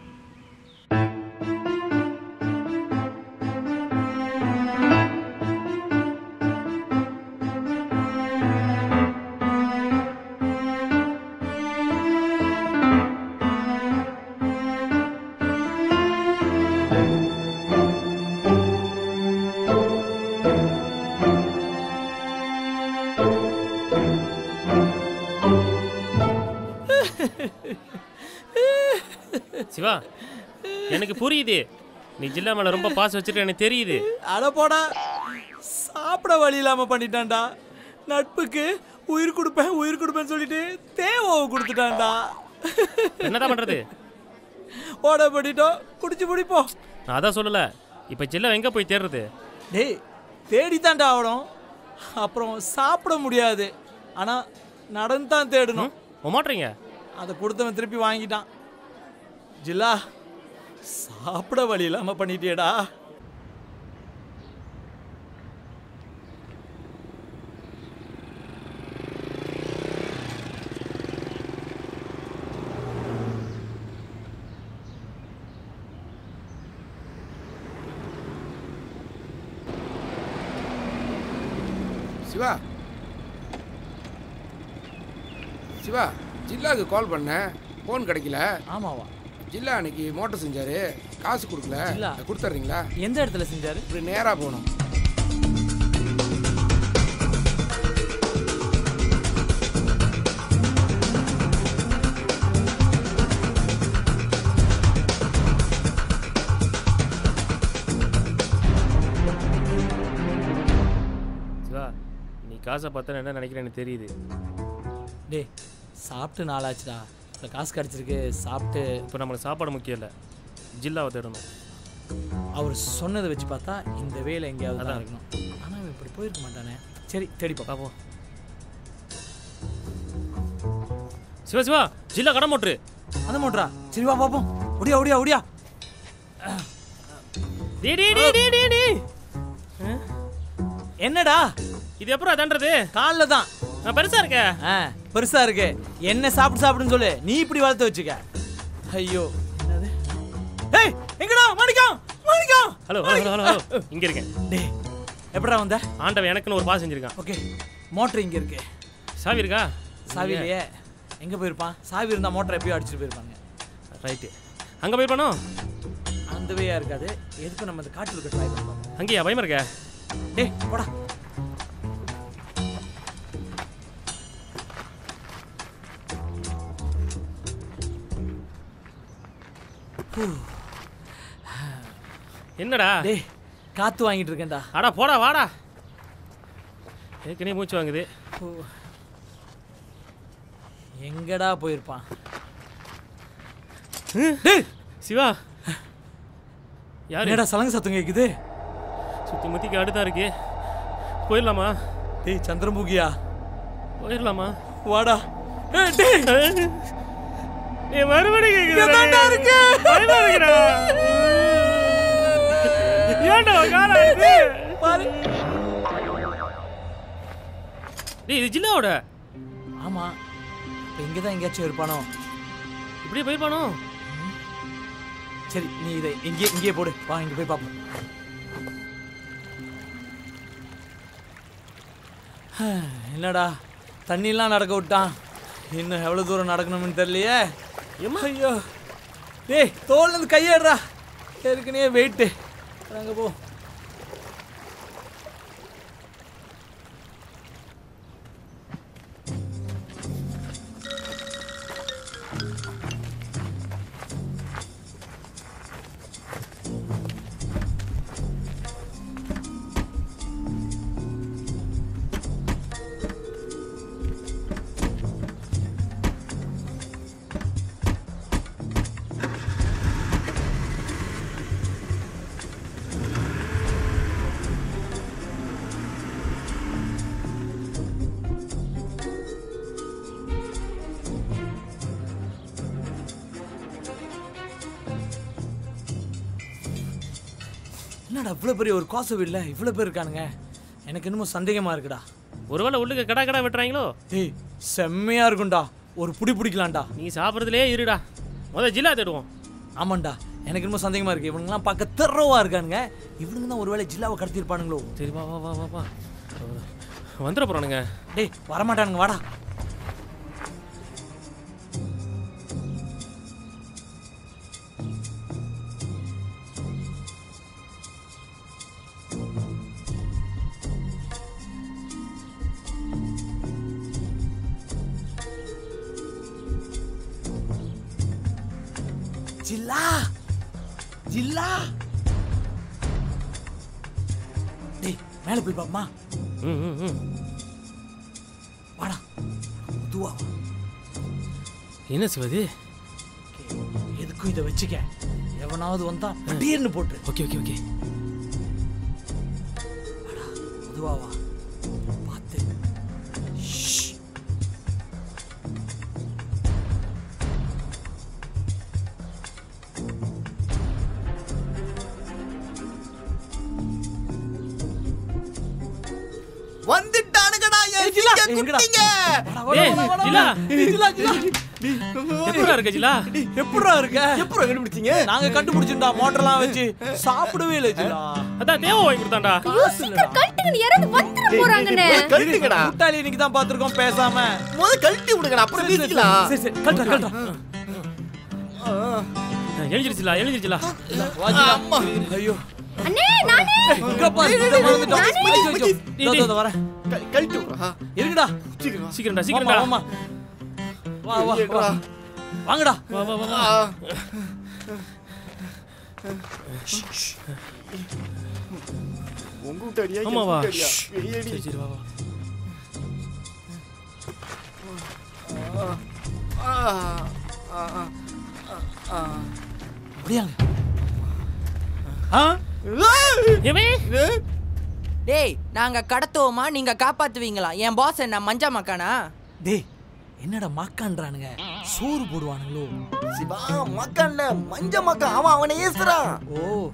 சிவா எனக்கு புரியுது நீ ஜில்லா மேல ரொம்ப பாசம் வச்சிருக்க எனக்கு தெரியுது அட போடா சாப்பிட வழி இல்லாம பண்ணிட்டான்டா நட்புக்கு உயிர் கொடுப்பேன் உயிர் கொடுப்பேன்னு சொல்லிட்டு தேவாவை கொடுத்துட்டான்டா என்னதான் பண்றது ஓட பண்ணிட்டோம் குடிச்சு பிடிப்போம் நான் அதான் சொல்லல இப்ப ஜில்லா எங்க போய் தேடுறது டேய் தேடித்தான்டா ஆகணும் அப்புறம் சாப்பிட முடியாது ஆனா நடந்து தான் தேடணும் மாட்டீங்க அதை கொடுத்தவன் திருப்பி வாங்கிட்டான் ஜில்லா சாப்பிட வழி இல்லாம பண்ணிட்டியேடா சிவா சிவா ஜில்லாவுக்கு கால் பண்ணேன் ஃபோன் கிடைக்கல ஆமாவா ஜில்லா அன்னைக்கு மோட்டர் செஞ்சாரு காசு கொடுக்கல ஜில்லா. கொடுத்துட்றீங்களா எந்த இடத்துல செஞ்சாரு இப்படி நேராக போகணும் சிவா நீ காசை பார்த்தா என்ன நினைக்கிறேன்னு எனக்கு தெரியுது டேய் சாப்பிட்டு நாளாச்சுடா இப்போ காசு கிடச்சிருக்கு சாப்பிட்டு இப்போ நம்மளுக்கு சாப்பாடு முக்கியம் இல்லை ஜில்லாவை தேடணும் அவர் சொன்னதை வச்சு பார்த்தா இந்த வேலை எங்கேயாவது தான் அதான். இருக்கணும் ஆனால் அவன் இப்படி போயிருக்க மாட்டானே சரி தேடி பார்ப்போம் சிவா சிவா ஜில்லா கடை மோட்ரு அந்த மோட்டரா சரி வா பார்ப்போம் ஒடியா ஒடியா ஒடியா டேய் டேய் டேய் டேய் டேய் டேய் என்னடா இது எப்பறம் தாண்டது கால்ல தான் நான் பெருசா இருக்க ஆ பெருசா இருக்கு என்ன சாப்பிட்டு சாப்பிடுன்னு சொல்லு நீ இப்படி வளர்த்து வச்சுக்க ஐயோ என்னது ஏய் எங்கடா Manikkam Manikkam hello hello hello hello இங்க இருக்கேன் டேய் எப்படா வந்த ஆண்டவன் எனக்குன்னு ஒரு பாஸ் செஞ்சிருக்கான் ஓகே மோட்டர் இங்க இருக்கு சாவி இருக்கா சாவி இல்லையே எங்க போயிருப்பான் சாவி இருந்தா மோட்டர் எப்பயோ அடிச்சிட்டு போயிருப்பாங்க ரைட்டு அங்க போயிருப்பானோ அந்த வேயா இருக்காது எதுக்கும் நம்ம இந்த காட்டுல இருக்க ட்ரை பண்ணலாம் அங்கேயா பயமா இருக்க டேய் போடா என்னடா டேய் காத்து வாங்கிட்டு இருக்கேன்டா அடா போடா வாடா ஏற்கனவே மூச்சு வாங்குது ஓ. எங்கடா போயிருப்பான் டேய் சிவா யாரு என்னடா சலங்க சத்தம் கேக்குது சுத்தி முத்தி காடு தான் இருக்கு போயிடலாமா டேய் சந்திரமுகியா போயிடலாமா வாடா ஏய் டேய் ஏய் மறுபடியும் கேக்குதுடா இங்கதான்டா இருக்கு. பயமா இருக்குடா ஏன்டா கால பாரு டேய் இது ஜில்லாவோட ஆமா இப்போ இங்கே தான் எங்கேயாச்சும் இருப்பானோ இப்படியே போயிருப்பானோ சரி நீ இதை இங்கே இங்கேயே போடு வா இங்கே போய் பார்ப்போம் என்னடா தண்ணிலாம் நடக்க விட்டான் இன்னும் எவ்வளோ தூரம் நடக்கணும்னு தெரியலையே ஐயோ டேய் தோல்லேருந்து கையேடுறா ஏற்கனவே வெயிட்டு அங்கே போ என்னடா இவ்வளோ பெரிய ஒரு காசு வீட்டில் இவ்வளோ பேர் இருக்கானுங்க எனக்கு இன்னமும் சந்தேகமாக இருக்குடா ஒருவேளை உள்ளுக்கு கடா கடா வெட்டுறாங்களோ டேய் செம்மையாக இருக்கும்டா ஒரு புடி பிடிக்கலாம்டா நீ சாப்பிட்றதுலே இருடா முத ஜில்லா தேடுவோம் ஆமாண்டா எனக்கு இன்னமும் சந்தேகமாக இருக்குது இவனுங்களாம் பார்க்க திறவா இருக்கானுங்க இவனுங்க தான் ஒருவேளை ஜில்லாவை கடத்திருப்பானுங்களோ சரி வா வா வா வா வா வந்துட போகிறானுங்க டேய் வரமாட்டானுங்க வாடா ஜில்லா ஜில்லா டேய் மேலே போய் பாப்பமா ம் ம் ம் வாடா மெதுவா வா. என்ன சிவாதி எதுக்கும் இதை வச்சுக்க எவனாவது வந்தா திடீர்னு போட்டு ஓகே ஓகே ஓகே மெதுவா வா பார்த்து ஷ். வந்துட்டானுங்கடா என் ஜில்லா, சிங்க எங்கடா? குட்டிங்க ஏய், ஜில்லா. ஜில்லா, ஜில்லா. எப்படிடா இருக்க ஜில்லா எப்படிடா இருக்க எப்பறம் கண்டுபிடிச்சீங்க நாங்க கண்டுபிடிச்சிட்டா மோட்டர்லாம் வச்சு சாப்பிடவே இல்லை ஜில்லா அதான் தேவை வாங்கி கொடுத்தான்டா காசு இல்லடா கழட்டுங்க யாராவது வந்துட போறாங்கண்ணே கழட்டுங்கடா முட்டாளி இன்னைக்கு தான் பார்த்திருக்கோம் பேசாம முத கழட்டி விடுங்கடா அப்புறம் பேசிக்கலாம் சரி சரி கழட்டா கழட்டா எழுதிருச்சுலா எழுதிருச்சுலா வா ஜில்லா. ஐயோ அண்ணே நானே இங்க பாரு இதை மறந்துட்டோம் ஐயோ, ஐயோ. இதோ, இதோ, இதோ வரேன் க- கழட்டி விடுறா இருங்கடா சீக்கிரம் சீக்கிரம்டா வாமா, சீக்கிரம்டா வாமா. வா வா இல்லடா. வா வாங்கடா வா வா வா வா ஆ. உங்க வீட்டு அடியா என் ஆமாவா வீட்டு அடியா வெளியடி சரி சரி வா வா ஆ, ஆ, ஆ, ஆ, ஆ. அப்படியாங்க ஆ ஏமே டேய் நாங்க கடத்துவோமா நீங்க காப்பாத்துவீங்களா என் பாஸ் என்ன மஞ்சா மக்கானா டேய் என்னடா மாக்கான்றானுங்க சோறு போடுவானுங்களோ சிவா மக்கான்ல மஞ்ச மக்கா அவன் அவனை ஏசுறான் ஓ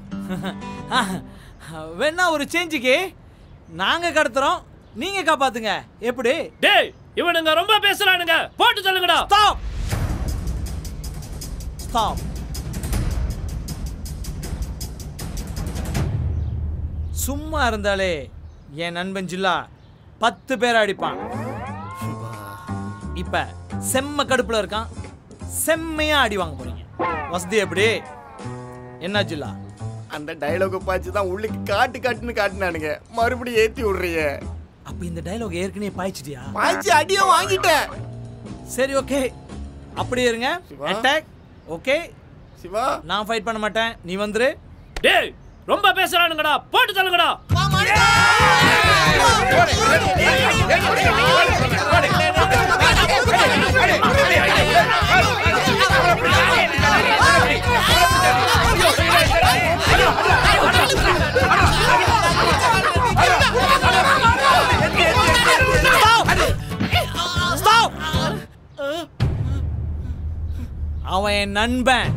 வேணா ஒரு சேஞ்சுக்கு நாங்க கடத்துறோம் நீங்க காப்பாத்துங்க எப்படி டேய் இவனுங்க ரொம்ப பேசுறானுங்க போட்டு சொல்லுங்கடா ஸ்டாப் ஸ்டாப் சும்மா இருந்தாலே என் நண்பன் ஜில்லா பத்து பேர் அடிப்பான் இப்ப செம்ம கடுப்புல இருக்கான் செம்மையா அடி வாங்க போறீங்க வசதி எப்படி என்ன ஜில்லா அந்த டயலாக பாய்ச்சி தான் உள்ளுக்கு காட்டு காட்டுன்னு காட்டுனானுங்க மறுபடியும் ஏத்தி விடுறீங்க அப்ப இந்த டயலாக் ஏற்கனவே பாய்ச்சிட்டியா பாய்ச்சி அடியும் வாங்கிட்டேன் சரி ஓகே அப்படியே இருங்க சிவா. அட்டாக் ஓகே சிவா நான் ஃபைட் பண்ண மாட்டேன் நீ வந்துரு டேய் ரொம்ப பேசுறானுங்கடா போட்டு சொல்லுங்கடா Stop! அவன் என் நண்பன்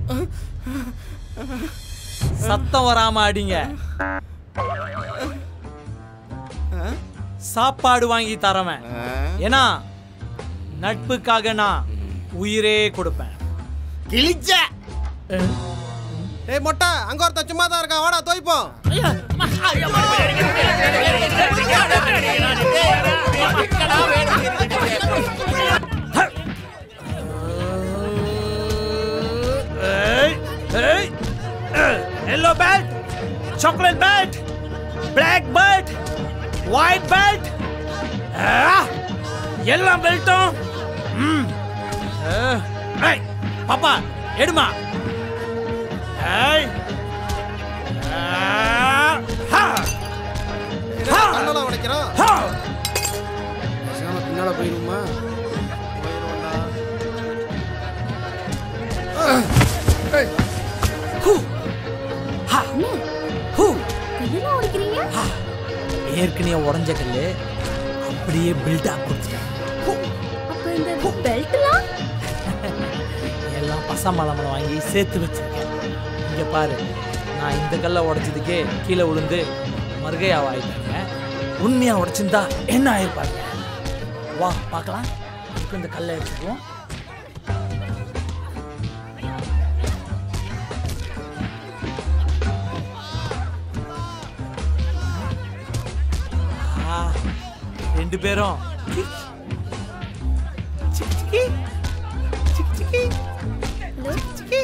சத்தம் வராம அடிங்க சாப்பாடு வாங்கி தரவன் ஏன்னா நட்புக்காக நான் உயிரே கொடுப்பேன் கிழிச்ச ஏய் மொட்டை அங்க ஒருத்தன் சும்மா தான் இருக்கான் வாடா தோய்ப்போம் yellow belt chocolate belt black belt white belt எல்லாம் பெல்ட்டும் ம். அஹ், ஏய், பாப்பா எடுமா ஏய் ஆ, ஹா. ஹா. கண்ணெல்லாம் உடைக்கிறோம் ஹா. பேசாம பின்னால போயிருமா ஹூ. ஹா. ஹூ. கையெல்லாம் உடைக்கிறீங்க ஏற்கனவே உடஞ்ச கல்லு அப்படியே பில்டா கொடுத்துட்டேன் அப்ப இந்த பெல்ட்லாம் எல்லாம் பசாமலமலை வாங்கி சேர்த்து வச்சிருக்கேன் இங்க பாரு நான் இந்த கல்லை உடைச்சதுக்கே கீழே விழுந்து மறுகையாவ ஆயிட்டாங்க உண்மையா உடைச்சிருந்தா என்ன ஆயிருப்பாங்க வா பார்க்கலாம் இப்போ இந்த கல்லை எடுத்துக்குவோம் ஆ, ரெண்டு பேரும் சிக்கி, சிக்கி. சிக்கி, சிக்கி.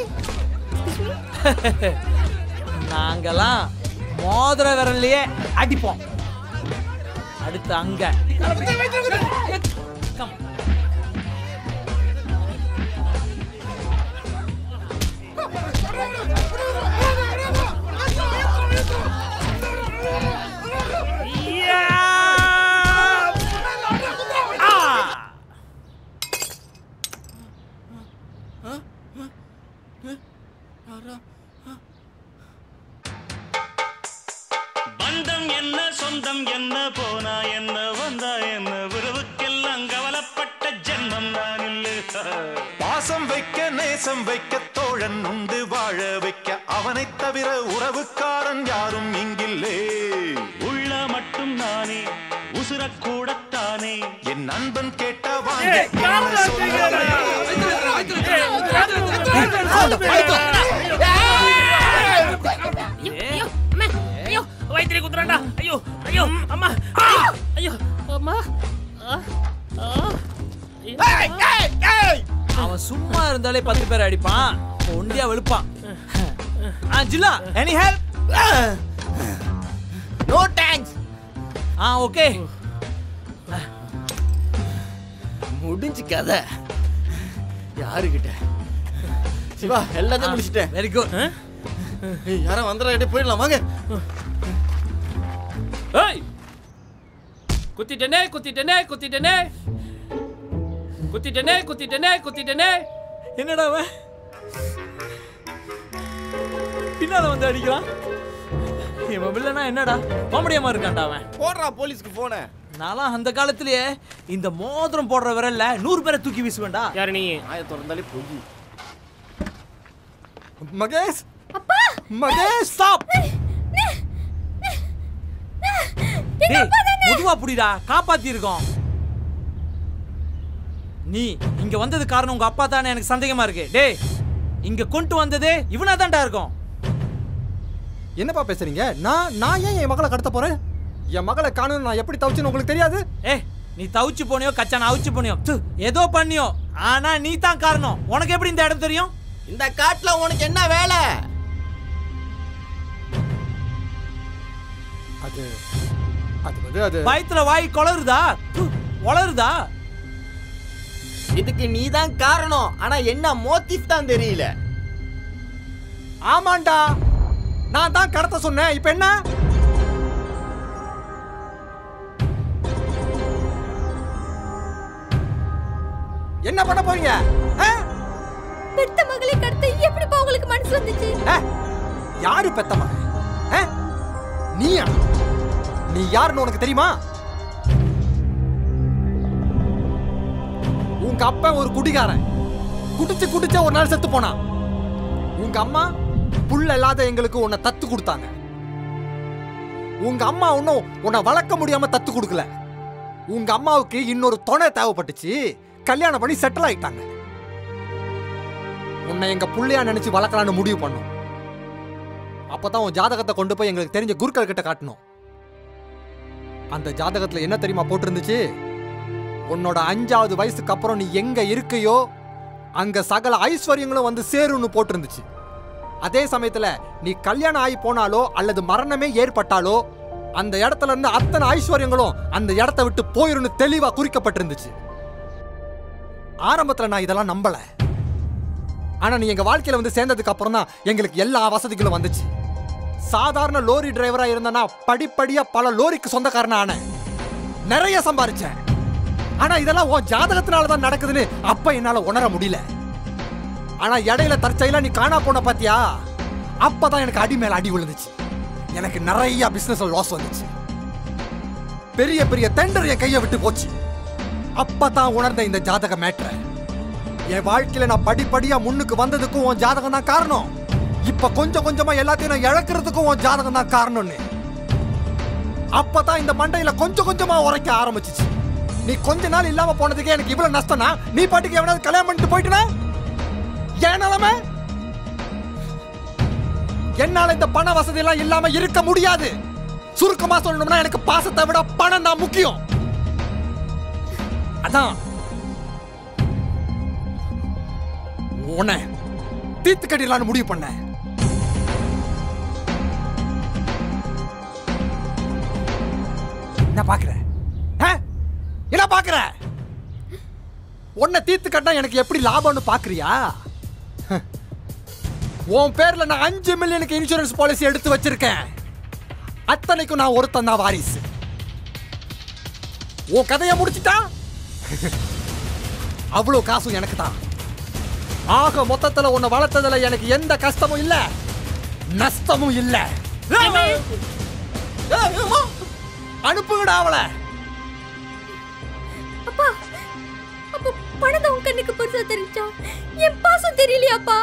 நாங்கெல்லாம் மோதிர விரல்லையே அடிப்போம் அடுத்து அங்க Come. பந்தம் என்ன சொந்தம் என்ன போனா என்ன வந்தா என்ன உறவுக்கெல்லாம் கவலைப்பட்ட ஜென்மம் நான் இல்லை பாசம் வைக்க நேசம் வைக்க தோழன் உண்டு வாழ வைக்க அவனைத் தவிர உறவுக்காரன் யாரும் இங்கில்லே உள்ள மட்டும் நானே உசுரக்கூடத்தானே என் நண்பன் கேட்ட வாங்க என்ன சொல்ல? ஐயோ அம்மா ஐயோ வயிற்றுல குத்துறான்டா ஐயோ ஐயோ அம்மா ஐயோ அம்மா ஆ, ஆ. அவன் சும்மா இருந்தாலே பத்து பேர் அடிப்பான் ஒண்டியா வெளுப்பான் ஆ ஜில்லா எனி ஹெல்ப் நோ தேங்க்ஸ் ஆ ஓகே முடிஞ்சு கதை யாருக்கிட்ட சிவா எல்லாத்தையும் முடிச்சிட்டேன் வெரி குட் ஏய் யாரும் வந்துடுறா போயிடலாம் வாங்க ஏய் குத்திட்டனே குத்திட்டனே குத்திட்டனே குத்திட்டனே குத்திட்டனே குத்திட்டனே என்னடா அவன் பின்னால வந்து அடிக்கிறான் இவன் வில்லனா என்னடா காமெடியமா இருக்கான்டா அவன் போடுறா போலீஸ்க்கு போன நான்லாம் அந்த காலத்திலேயே இந்த மோதிரம் போடுற விரல்ல நூறு பேரை தூக்கி வீசுவேன்டா யாரு நீ ஆய திறந்தாலே பொய் மகேஷ் அப்பா மகேஷ் ஸ்டாப் டேய் மெதுவா புடிடா காப்பாத்தி இருக்கோம் நீ இங்க வந்தது காரணம் உங்க அப்பா தானே எனக்கு சந்தேகமா இருக்கு டேய் இங்க கொண்டு வந்ததே இவனா தான்டா இருக்கும் என்னப்பா பேசுறீங்க நான் நான் ஏன் என் மகளை கடத்த போறேன் என் மகளை காணணும் நான் எப்படி தவிச்சுன்னு உங்களுக்கு தெரியாது ஏ நீ தவிச்சு போனியோ கச்சான அவிச்சு போனியோ து, ஏதோ பண்ணியோ ஆனா நீ தான் காரணம் உனக்கு எப்படி இந்த இடம் தெரியும் இந்த காட்டுல உனக்கு என்ன வேலை அது அது வந்து அது பயத்துல வாய் கொளருதா து, வளருதா இதுக்கு நீ தான் காரணம் ஆனா என்ன மோட்டிவ் தான் தெரியல ஆமாண்டா நான் தான் கடத்த சொன்னேன் இப்போ என்ன என்ன பண்ண போறீங்க ஆ? பெத்த மகளை கடத்த எப்படிப்பா உங்களுக்கு மனசு வந்துச்சு ஆ? யாரு பெத்த மகன் ஆ? நீயா நீ யாருன்னு உனக்கு தெரியுமா உங்க அப்பன் ஒரு குடிகாரன் குடிச்சு குடிச்ச ஒரு நாள் செத்து போனான் உங்க அம்மா புள்ள இல்லாத எங்களுக்கு உன்னை தத்து கொடுத்தாங்க உங்க அம்மா ஒன்றும் உன்னை வளர்க்க முடியாம தத்து கொடுக்கல உங்க அம்மாவுக்கு இன்னொரு துணை தேவைப்பட்டுச்சு கல்யாணம் பண்ணி செட்டில் ஆயிட்டாங்க உன்னை எங்க புள்ளையா நினைச்சு வளர்க்கலான்னு முடிவு பண்ணோம் அப்பதான் உன் ஜாதகத்தை கொண்டு போய் எங்களுக்கு தெரிஞ்ச குருக்கள் கிட்ட காட்டணும் அந்த ஜாதகத்துல என்ன தெரியுமா போட்டிருந்துச்சு உன்னோட அஞ்சாவது வயசுக்கு அப்புறம் நீ எங்க இருக்கையோ அங்க சகல ஐஸ்வர்யங்களும் வந்து சேரும்னு போட்டிருந்துச்சு அதே சமயத்துல நீ கல்யாணம் ஆகி போனாலோ அல்லது மரணமே ஏற்பட்டாலோ அந்த இடத்துல இருந்து அத்தனை ஐஸ்வர்யங்களும் அந்த இடத்த விட்டு போயிரும்னு தெளிவா குறிக்கப்பட்டிருந்துச்சு ஆரம்பத்துல நான் இதெல்லாம் நம்பல ஆனா நீ எங்க வாழ்க்கையில வந்து சேர்ந்ததுக்கு அப்புறம் தான் எங்களுக்கு எல்லா வசதிகளும் வந்துச்சு சாதாரண லோரி டிரைவரா இருந்தனா படிப்படியா பல லோரிக்கு சொந்தக்காரனா ஆனேன் நிறைய சம்பாரிச்சேன் ஆனா இதெல்லாம் உன் ஜாதகத்தினால தான் நடக்குதுன்னு அப்ப என்னால உணர முடியல ஆனா இடையில தற்செயலா நீ காணா போன பாத்தியா அப்பதான் எனக்கு அடி மேல அடி விழுந்துச்சு எனக்கு நிறைய பிசினஸ் லாஸ் வந்துச்சு பெரிய பெரிய டெண்டர் என் கையை விட்டு போச்சு அப்பதான் உணர்ந்த இந்த ஜாதக மேட்ர என் வாழ்க்கையில நான் படிப்படியா முன்னுக்கு வந்ததுக்கும் உன் ஜாதகம் தான் காரணம் இப்ப கொஞ்சம் கொஞ்சமா எல்லாத்தையும் நான் இழக்கிறதுக்கும் உன் ஜாதகம் தான் காரணம்னு அப்பதான் இந்த மண்டையில கொஞ்சம் கொஞ்சமா உரைக்க ஆரம்பிச்சிச்சு நீ கொஞ்ச நாள் இல்லாம போனதுக்கே எனக்கு இவ்வளவு நஷ்டம்னா நீ பாட்டுக்கு எவனாவது கல்யாணம் பண்ணிட்டு போயிட்டுனா என் நிலைமை என்னால இந்த பண வசதி எல்லாம் இல்லாம இருக்க முடியாது சுருக்கமா சொல்லணும்னா எனக்கு பாசத்தை விட பணம் தான் முக்கியம் அதான் உன்னை தீர்த்து கட்டிடலான்னு முடிவு பண்ணேன் என்ன பாக்குற ஆ? என்ன பாக்குற உன்னை தீர்த்து கட்டினா எனக்கு எப்படி லாபம்னு பாக்குறியா உன் பேர்ல நான் அஞ்சு மில்லியனுக்கு இன்சூரன்ஸ் பாலிசி எடுத்து வச்சிருக்கேன் அத்தனைக்கும் நான் ஒருத்தன் தான் வாரிசு உன் கதையை முடிச்சிட்டா அவ்வளோ காசும் எனக்கு தான் ஆக மொத்தத்துல உன்னை வளர்த்ததுல எனக்கு எந்த கஷ்டமும் இல்ல நஷ்டமும் இல்ல அனுப்புங்கடா அவளை அப்பா அப்போ பணம் உன் கண்ணுக்கு பெருசா தெரிஞ்சா என் பாசம் தெரியலையாப்பா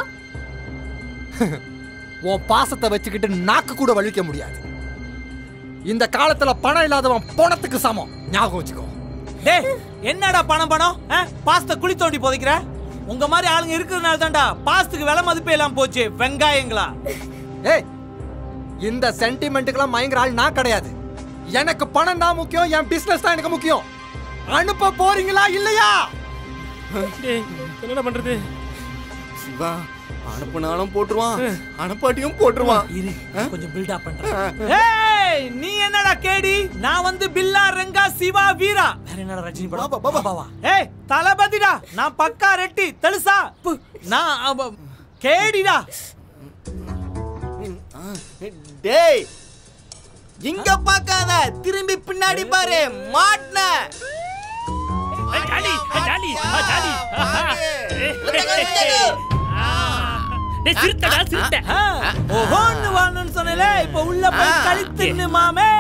உன் பாசத்தை வச்சுக்கிட்டு நாக்கு கூட வலிக்க முடியாது இந்த காலத்துல பணம் இல்லாதவன் பணத்துக்கு சமம் ஞாபகம் வச்சுக்கோ டேய் என்னடா பணம் பணம் ஆ? பாஸ்த குழி தோண்டி புதைக்கிற உங்க மாதிரி ஆளுங்க இருக்கிறதுனால தான்டா பாஸ்துக்கு விலை மதிப்பே எல்லாம் போச்சு வெங்காயங்களா ஏய் இந்த சென்டிமெண்ட்டுக்கெல்லாம் மயங்குற ஆள் நான் கிடையாது எனக்கு பணம் தான் முக்கியம் என் பிசினஸ் தான் எனக்கு முக்கியம் அனுப்ப போறீங்களா இல்லையா என்னடா பண்றது சிவா அனுப்புனாலும் போட்டுருவான் அனுப்பாட்டியும் போட்டுருவான் இரு கொஞ்சம் பில்டப் பண்றேன் ஏய் நீ என்னடா கேடி நான் வந்து பில்லா ரங்கா சிவா வீரா வேற என்னடா ரஜினி படம் பாபா பாபா ஏய் தலபதிடா நான் பக்கா ரெட்டி தெலுசா பு, நான் அவ- கேடிடா டேய் இங்க பார்க்காத திரும்பி பின்னாடி பாரு மாட்ன ஜாலி ஜாலி ஜாலி டேய் சிறுத்தடா சிறுத்த ஓஹோன்னு வாங்கன்னு சொன்னல இப்ப உள்ள போய் கழித்துன்னு மாமே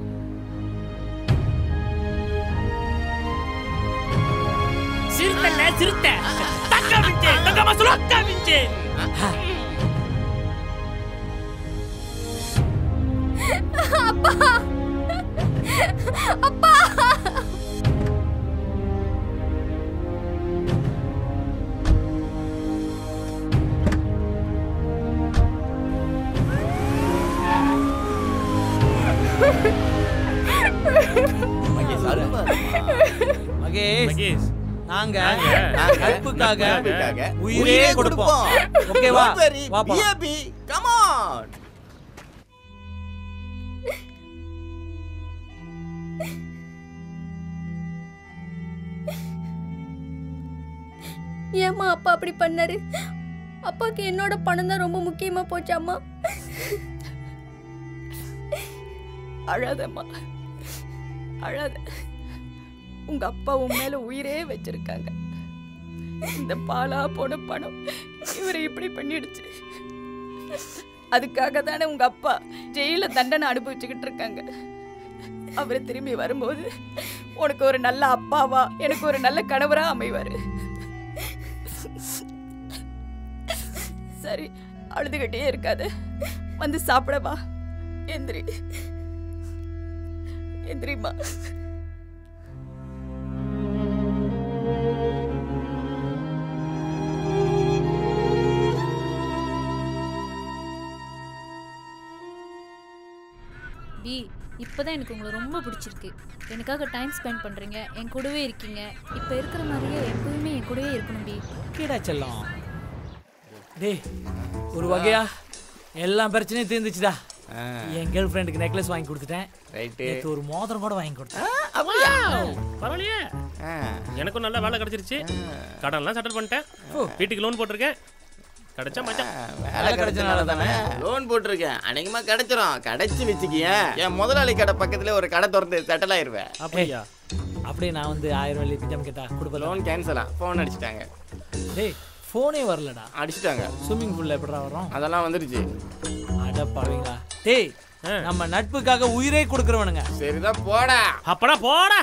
சிறுத்தல்ல சிறுத்த தக்க மிஞ்சே தக்க மசுல தக்க மிஞ்சே அப்பா அப்பா மகேஷ் மகேஷ் நாங்க நாங்க நட்புக்காக நட்புக்காக உயிரே உயிரே கொடுப்போம் கொடுப்போம். ஓகேவா Don't worry, வா be happy. Come on. ஏம்மா அப்பா அப்படி பண்ணாரு அப்பாக்கு என்னோட பணம் தான் ரொம்ப முக்கியமா போச்சாம்மா அழாதம்மா அழாத உங்க அப்பா உன் மேல உயிரே வச்சிருக்காங்க இந்த பாலா போன பணம் இவரை இப்படி பண்ணிடுச்சு அதுக்காக தானே உங்க அப்பா ஜெயில தண்டனை அனுபவிச்சுக்கிட்டு இருக்காங்க அவர் திரும்பி வரும்போது உனக்கு ஒரு நல்ல அப்பாவா எனக்கு ஒரு நல்ல கணவரா அமைவாரு சரி அழுதுகிட்டே இருக்காத வந்து சாப்பிடவா எந்திரி எந்திரிம்மா பி இப்போதான் எனக்கு உங்களை ரொம்ப பிடிச்சிருக்கு எனக்காக டைம் ஸ்பெண்ட் பண்ணுறீங்க என் கூடவே இருக்கீங்க இப்போ இருக்கிற மாதிரியே எப்பவுமே என் கூடவே இருக்கணும் பி கீடா செல்லம் டேய் ஒரு வகையா எல்லா பிரச்சனையும் தீர்ந்துச்சுடா என் கேர்ள் ஃப்ரெண்டுக்கு நெக்லஸ் வாங்கி கொடுத்துட்டேன் ரைட்டு நேத்து ஒரு மோதிரம் கூட வாங்கி கொடுத்தேன் Wow, பரவாயில்லையே எனக்கும் நல்ல வேலை கிடைச்சிருச்சு கடன்லாம் செட்டில் பண்ணிட்டேன் வீட்டுக்கு லோன் போட்டிருக்கேன் கிடைச்சா மச்சான் வேலை கிடைச்சனால தானே லோன் போட்டிருக்கேன் அநேகமா கிடைச்சிரும் கிடைச்சு வச்சுக்கியேன் என் முதலாளி கடை பக்கத்துல ஒரு கடை திறந்து செட்டில் ஆயிருவேன் அப்படியா அப்படியே நான் வந்து ஆயிரம் வெள்ளி பிஜம் கேட்டா கொடுப்பல லோன் கேன்சலா ஃபோன் அடிச்சிட்டாங்க டேய் ஃபோனே வரலடா அடிச்சிட்டாங்க ஸ்விம்மிங் பூல்ல எப்படிடா வரும் அதெல்லாம் வந்துருச்சு அட பாவீங்களா டேய் நம்ம நட்புக்காக உயிரே கொடுக்குறவனுங்க சரிதான் போடா அப்படா போடா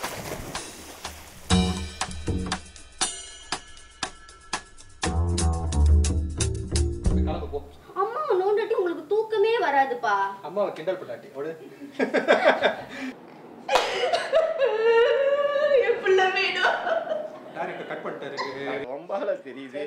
அம்மாவை நோண்டாட்டி உங்களுக்கு தூக்கமே வராதுப்பா அம்மாவை கிண்டல் பண்ணாட்டி ஓடு என் பிள்ளை வேணும் டேரக்டர் கட் பண்ணிட்டாரு ரொம்ப தெரியுது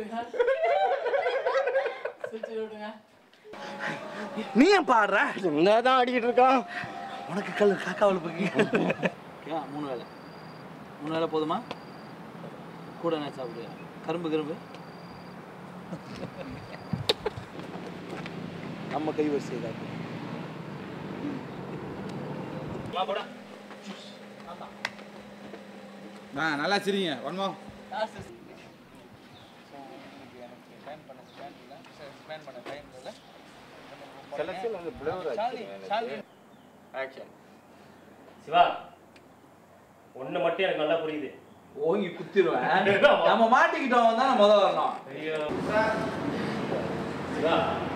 நீ ஏன் பாடுற தான் ஆடிக்கிட்டு இருக்கான் உனக்கு கல் காக்காவில் போய் மூணு வேலை மூணு வேலை போதுமா கூட என்ன சாப்பிடுங்க கரும்பு கரும்பு நம்ம கை வரிசை தான் ஆ நல்லா சிரிங்க ஒன்மோ செலக்ஷன் வந்து blur ஆச்சு. Action. சிவா ஒண்ணு மட்டும் எனக்கு நல்லா புரியுது ஓங்கி குத்திடுவேன் நம்ம மாட்டிக்கிட்டோம் தான் முதல் வரணும் ஐயோ சிவா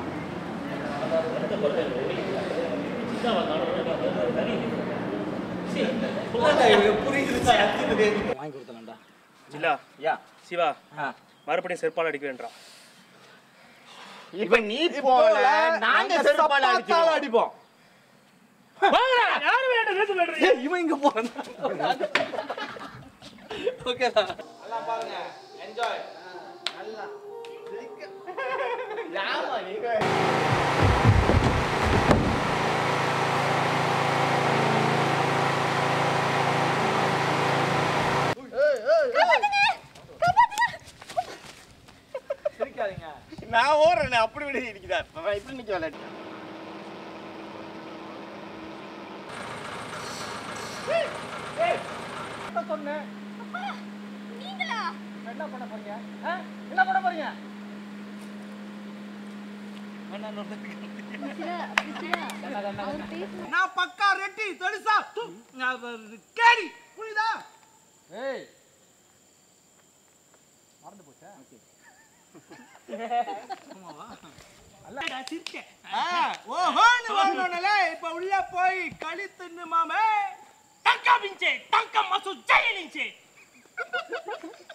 வாங்கி கொடுத்தலாம்டா ஜில்லா யா சிவா மறுபடியும் செருப்பால் அடிக்கிறேன்றான் இப்ப நீ போல நாங்க செருப்பால அடிச்சோம் அடிப்போம் யாரு வேண்டாம் நேத்து வேண்டாம் ஏய், இவன் இங்க போறான் ஓகேடா எல்லாம் பாருங்க என்ஜாய் நல்லா ஆமா நீங்க சிரிக்காதீங்க நான் ஓடுறேன் அப்படி விட இருக்கிறார் நான் இப்படி நிக்க விளையாடி சொன்னேன் நீங்களா என்ன பண்ண போறீங்க ஆ? என்ன பண்ண போறீங்க நான் பக்கா ரெட்டி தெளிசா கேடி புரியுதா ஏய் மறந்து போச்சா ஓஹோன்னு வரணும்ல இப்ப உள்ள போய் களி தின்னு மாமே டங்கா பிஞ்சே டங்கா மசு ஜெயிலிஞ்சே